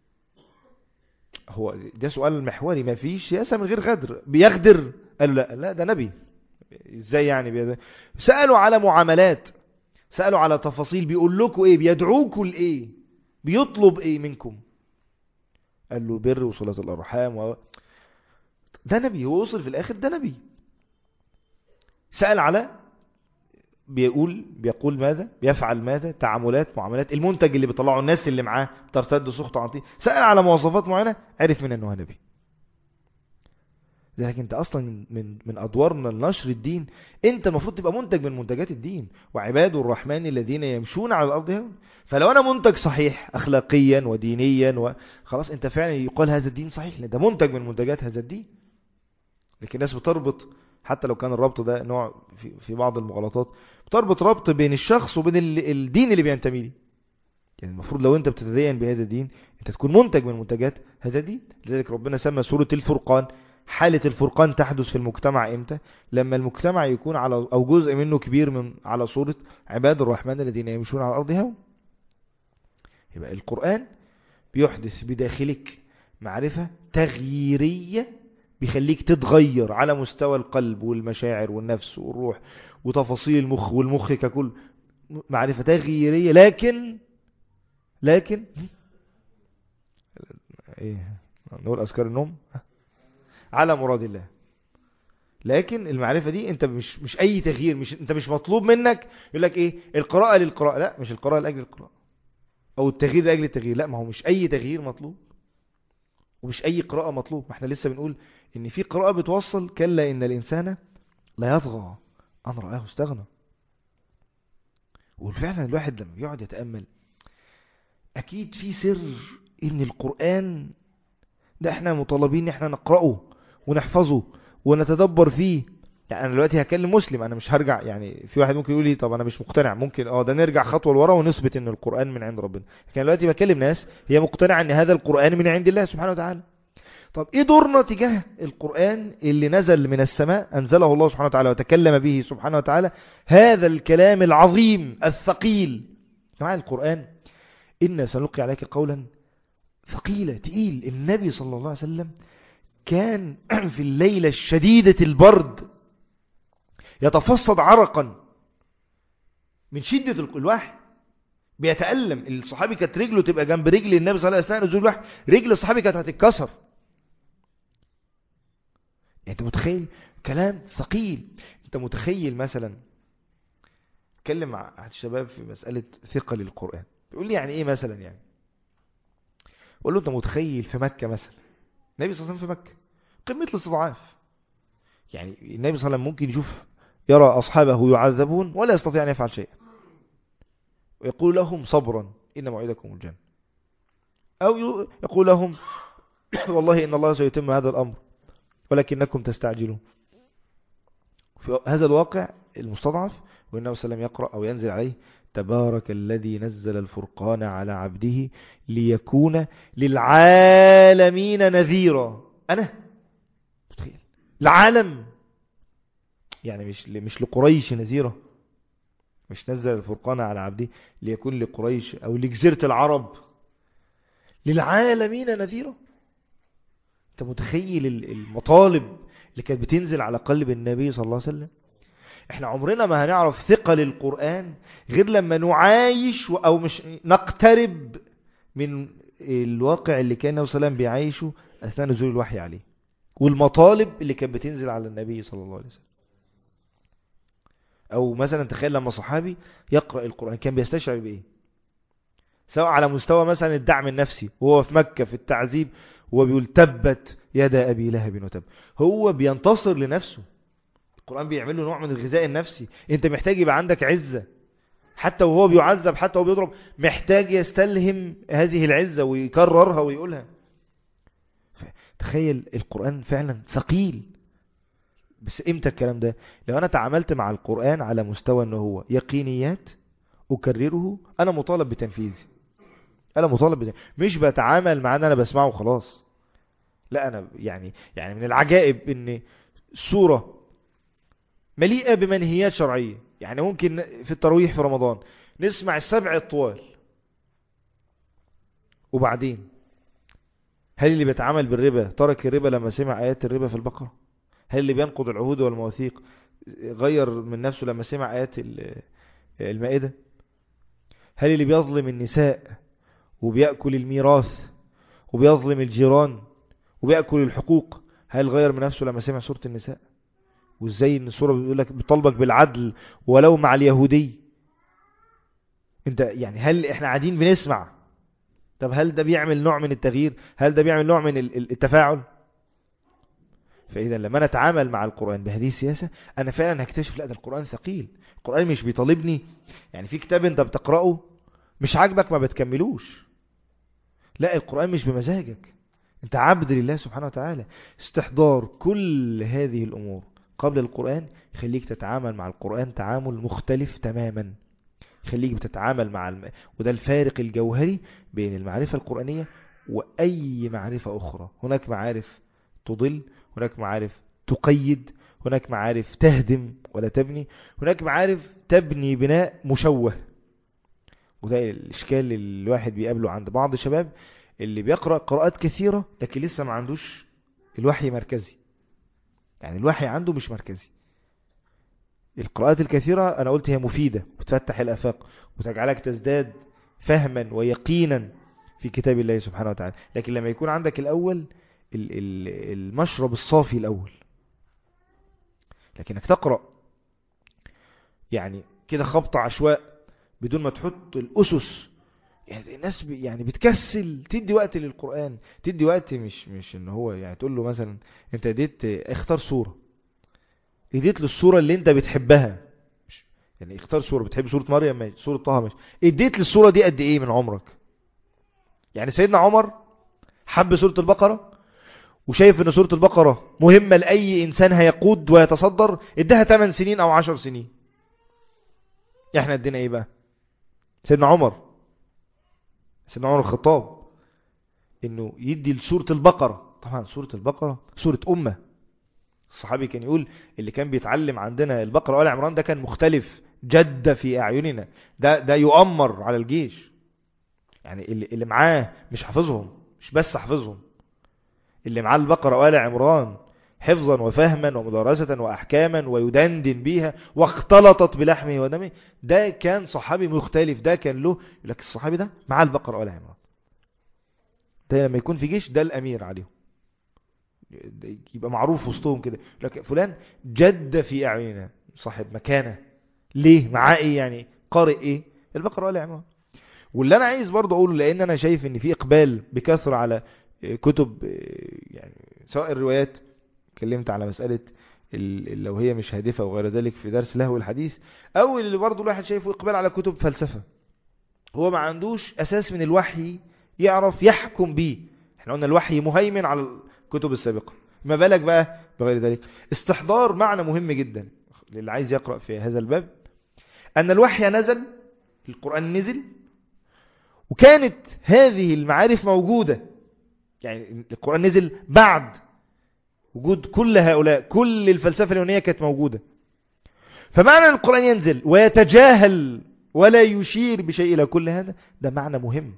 هو ده سؤال محوري ما فيش سياسه من غير غدر بيغدر قالوا لا لا ده نبي ازاي يعني بيغدر سالوا على معاملات سالوا على تفاصيل بيقول لكم ايه بيدعوكم لايه بيطلب ايه منكم قال له البر وصله الارحام و... ده نبي هو وصل في الاخر ده نبي سأل على بيقول بيقول ماذا بيفعل ماذا تعاملات معاملات المنتج اللي بيطلعه الناس اللي معاه ترتد سخط عن طيب سأل على مواصفات معينة عرف من انه نبي لذلك انت اصلا من من ادوارنا لنشر الدين انت المفروض تبقى منتج من منتجات الدين وعباد الرحمن الذين يمشون على الارض هون فلو انا منتج صحيح اخلاقيا ودينيا وخلاص انت فعلا يقال هذا الدين صحيح ده منتج من منتجات هذا الدين لكن الناس بتربط حتى لو كان الربط ده نوع في, في بعض المغالطات بتربط ربط بين الشخص وبين الدين اللي بينتمي ليه يعني المفروض لو انت بتتدين بهذا الدين انت تكون منتج من منتجات هذا الدين لذلك ربنا سمى سورة الفرقان حالة الفرقان تحدث في المجتمع امتى لما المجتمع يكون على او جزء منه كبير من على صورة عباد الرحمن الذين يمشون على الارض هون يبقى القرآن بيحدث بداخلك معرفة تغييرية بيخليك تتغير على مستوى القلب والمشاعر والنفس والروح وتفاصيل المخ والمخ ككل معرفة تغييرية لكن لكن ايه نقول اذكار النوم على مراد الله لكن المعرفة دي انت مش مش اي تغيير مش انت مش مطلوب منك يقول لك ايه القراءة للقراءة لا مش القراءة لاجل القراءة او التغيير لاجل التغيير لا ما هو مش اي تغيير مطلوب ومش اي قراءة مطلوب ما احنا لسه بنقول ان في قراءة بتوصل كلا ان الانسان لا يطغى ان رآه استغنى وفعلا الواحد لما بيقعد يتأمل اكيد في سر ان القرآن ده احنا مطالبين ان احنا نقرأه ونحفظه ونتدبر فيه يعني انا دلوقتي هكلم مسلم انا مش هرجع يعني في واحد ممكن يقول لي طب انا مش مقتنع ممكن اه ده نرجع خطوه لورا ونثبت ان القران من عند ربنا لكن دلوقتي بكلم ناس هي مقتنعه ان هذا القران من عند الله سبحانه وتعالى طب ايه دورنا تجاه القرآن اللي نزل من السماء انزله الله سبحانه وتعالى وتكلم به سبحانه وتعالى هذا الكلام العظيم الثقيل مع القرآن إنا سنلقي عليك قولا ثقيلة تقيل النبي صلى الله عليه وسلم كان في الليلة الشديدة البرد يتفصد عرقا من شدة الوحي بيتألم الصحابي كانت رجله تبقى جنب رجل النبي صلى الله عليه وسلم نزول الوحي رجل الصحابي كانت هتتكسر يعني انت متخيل كلام ثقيل انت متخيل مثلا اتكلم مع احد الشباب في مسألة ثقة للقرآن بيقول لي يعني ايه مثلا يعني بقول له انت متخيل في مكة مثلا النبي صلى الله عليه وسلم في مكة قمة الاستضعاف يعني النبي صلى الله عليه وسلم ممكن يشوف يرى أصحابه يعذبون ولا يستطيع أن يفعل شيئا ويقول لهم صبرا إن موعدكم الجنة أو يقول لهم والله إن الله سيتم هذا الأمر ولكنكم تستعجلون في هذا الواقع المستضعف والنبي صلى الله عليه وسلم يقرأ أو ينزل عليه تبارك الذي نزل الفرقان على عبده ليكون للعالمين نذيرا أنا متخيل العالم يعني مش مش لقريش نذيرا مش نزل الفرقان على عبده ليكون لقريش أو لجزيرة العرب للعالمين نذيرا انت متخيل المطالب اللي كانت بتنزل على قلب النبي صلى الله عليه وسلم احنا عمرنا ما هنعرف ثقة للقرآن غير لما نعايش او مش نقترب من الواقع اللي كان النبي صلى الله عليه وسلم بيعيشه أثناء نزول الوحي عليه والمطالب اللي كانت بتنزل على النبي صلى الله عليه وسلم أو مثلا تخيل لما صحابي يقرأ القرآن كان بيستشعر بإيه سواء على مستوى مثلا الدعم النفسي وهو في مكة في التعذيب وهو بيقول تبت يدا أبي لهب وتب هو بينتصر لنفسه القرآن بيعمل له نوع من الغذاء النفسي انت محتاج يبقى عندك عزة حتى وهو بيعذب حتى وهو بيضرب محتاج يستلهم هذه العزة ويكررها ويقولها تخيل القرآن فعلا ثقيل بس امتى الكلام ده لو انا تعاملت مع القرآن على مستوى انه هو يقينيات اكرره انا مطالب بتنفيذه انا مطالب بتنفيذه مش بتعامل مع ان انا بسمعه خلاص لا انا يعني يعني من العجائب ان سورة مليئة بمنهيات شرعية يعني ممكن في الترويح في رمضان نسمع السبع الطوال وبعدين هل اللي بيتعامل بالربا ترك الربا لما سمع آيات الربا في البقرة هل اللي بينقض العهود والمواثيق غير من نفسه لما سمع آيات المائدة هل اللي بيظلم النساء وبيأكل الميراث وبيظلم الجيران وبيأكل الحقوق هل غير من نفسه لما سمع سورة النساء وازاي ان السورة بيقول لك بتطالبك بالعدل ولو مع اليهودي انت يعني هل احنا قاعدين بنسمع طب هل ده بيعمل نوع من التغيير هل ده بيعمل نوع من التفاعل فإذا لما أنا أتعامل مع القرآن بهذه السياسة أنا فعلا هكتشف لا ده القرآن ثقيل القرآن مش بيطالبني يعني في كتاب أنت بتقرأه مش عاجبك ما بتكملوش لا القرآن مش بمزاجك أنت عبد لله سبحانه وتعالى استحضار كل هذه الأمور قبل القرآن يخليك تتعامل مع القرآن تعامل مختلف تماما يخليك بتتعامل مع الم... وده الفارق الجوهري بين المعرفة القرآنية وأي معرفة أخرى هناك معارف تضل هناك معارف تقيد هناك معارف تهدم ولا تبني هناك معارف تبني بناء مشوه وده الإشكال اللي الواحد بيقابله عند بعض الشباب اللي بيقرأ قراءات كثيرة لكن لسه ما عندوش الوحي مركزي يعني الوحي عنده مش مركزي القراءات الكثيرة أنا قلت هي مفيدة وتفتح الأفاق وتجعلك تزداد فهما ويقينا في كتاب الله سبحانه وتعالى لكن لما يكون عندك الأول المشرب الصافي الأول لكنك تقرأ يعني كده خبط عشواء بدون ما تحط الأسس يعني الناس يعني بتكسل تدي وقت للقرآن تدي وقت مش مش ان هو يعني تقول له مثلا انت اديت اختار سورة اديت للسورة اللي انت بتحبها يعني اختار سورة بتحب سورة مريم ماشي سورة طه ماشي اديت للسورة دي قد ايه من عمرك يعني سيدنا عمر حب سورة البقرة وشايف ان سورة البقرة مهمة لأي انسان هيقود ويتصدر ادها 8 سنين او 10 سنين احنا ادينا ايه بقى سيدنا عمر سيدنا عمر الخطاب انه يدي لسورة البقرة طبعا سورة البقرة سورة امة الصحابي كان يقول اللي كان بيتعلم عندنا البقرة وآل عمران ده كان مختلف جد في اعيننا ده ده يؤمر على الجيش يعني اللي, اللي معاه مش حافظهم مش بس حافظهم اللي معاه البقرة وآل عمران حفظا وفهما ومدارسة وأحكاما ويدندن بيها واختلطت بلحمه ودمه ده كان صحابي مختلف ده كان له يقول لك الصحابي ده مع البقرة وآل عمران ده لما يكون في جيش ده الأمير عليهم يبقى معروف وسطهم كده لك فلان جد في أعيننا صاحب مكانة ليه معاه ايه يعني قارئ ايه البقرة وآل عمران واللي انا عايز برضه اقوله لان انا شايف ان في اقبال بكثرة على كتب يعني سواء الروايات اتكلمت على مسألة لو هي مش هادفة وغير ذلك في درس لهو الحديث او اللي برضه الواحد شايفه اقبال على كتب فلسفة هو ما عندوش اساس من الوحي يعرف يحكم بيه احنا قلنا الوحي مهيمن على الكتب السابقة ما بالك بقى بغير ذلك استحضار معنى مهم جدا للي عايز يقرأ في هذا الباب ان الوحي نزل القرآن نزل وكانت هذه المعارف موجودة يعني القرآن نزل بعد وجود كل هؤلاء كل الفلسفة اليونية كانت موجودة فمعنى أن القرآن ينزل ويتجاهل ولا يشير بشيء إلى كل هذا ده معنى مهم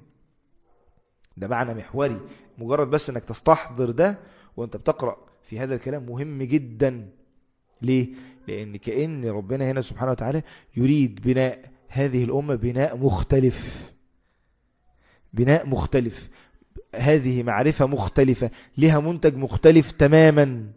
ده معنى محوري مجرد بس أنك تستحضر ده وأنت بتقرأ في هذا الكلام مهم جدا ليه؟ لأن كأن ربنا هنا سبحانه وتعالى يريد بناء هذه الأمة بناء مختلف بناء مختلف هذه معرفة مختلفة لها منتج مختلف تماما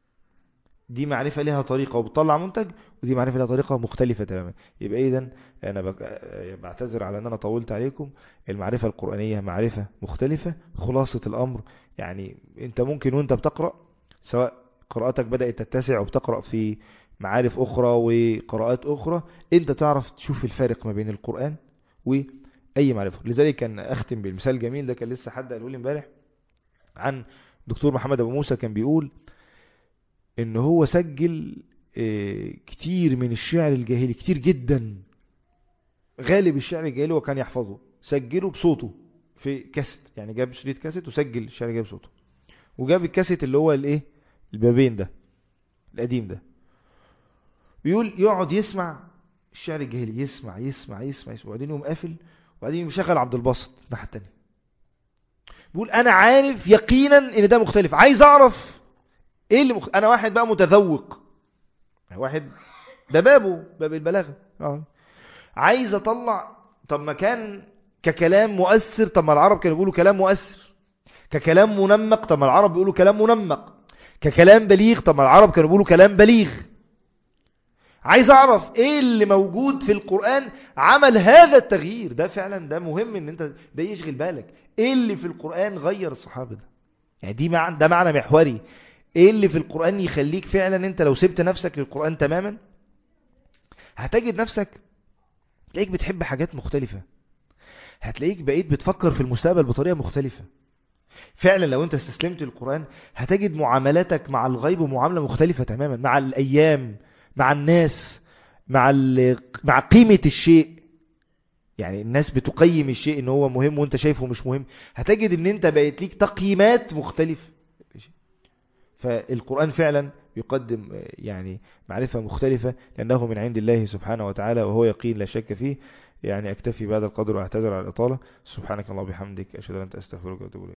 دي معرفة لها طريقة وبتطلع منتج ودي معرفة لها طريقة مختلفة تماما يبقى إذا أنا بعتذر على أن أنا طولت عليكم المعرفة القرآنية معرفة مختلفة خلاصة الأمر يعني أنت ممكن وأنت بتقرأ سواء قراءتك بدأت تتسع وبتقرأ في معارف أخرى وقراءات أخرى أنت تعرف تشوف الفارق ما بين القرآن وأي معرفة لذلك كان أختم بالمثال جميل ده كان لسه حد قاله لي امبارح عن دكتور محمد أبو موسى كان بيقول ان هو سجل كتير من الشعر الجاهلي كتير جدا غالب الشعر الجاهلي هو كان يحفظه سجله بصوته في كاسيت يعني جاب شريط كاسيت وسجل الشعر الجاهلي بصوته وجاب الكاسيت اللي هو الايه البابين ده القديم ده بيقول يقعد يسمع الشعر الجاهلي يسمع يسمع يسمع يسمع وبعدين يقوم قافل وبعدين يشغل عبد الباسط الناحيه الثانيه بيقول انا عارف يقينا ان ده مختلف عايز اعرف ايه اللي مخ... انا واحد بقى متذوق واحد ده بابه باب البلاغه اه عايز اطلع طب ما كان ككلام مؤثر طب ما العرب كانوا بيقولوا كلام مؤثر ككلام منمق طب ما العرب بيقولوا كلام منمق ككلام بليغ طب ما العرب كانوا بيقولوا كلام بليغ عايز اعرف ايه اللي موجود في القرآن عمل هذا التغيير ده فعلا ده مهم ان انت ده يشغل بالك ايه اللي في القرآن غير الصحابة ده يعني دي معنى ده معنى محوري ايه اللي في القرآن يخليك فعلا انت لو سبت نفسك للقرآن تماما هتجد نفسك تلاقيك بتحب حاجات مختلفة هتلاقيك بقيت بتفكر في المستقبل بطريقة مختلفة فعلا لو انت استسلمت للقرآن هتجد معاملاتك مع الغيب معاملة مختلفة تماما مع الأيام مع الناس مع مع قيمة الشيء يعني الناس بتقيم الشيء ان هو مهم وانت شايفه مش مهم هتجد ان انت بقيت ليك تقييمات مختلفة فالقرآن فعلا يقدم يعني معرفة مختلفة لأنه من عند الله سبحانه وتعالى وهو يقين لا شك فيه يعني أكتفي بهذا القدر وأعتذر على الإطالة سبحانك الله وبحمدك أشهد أن أنت أستغفرك وأتوب إليك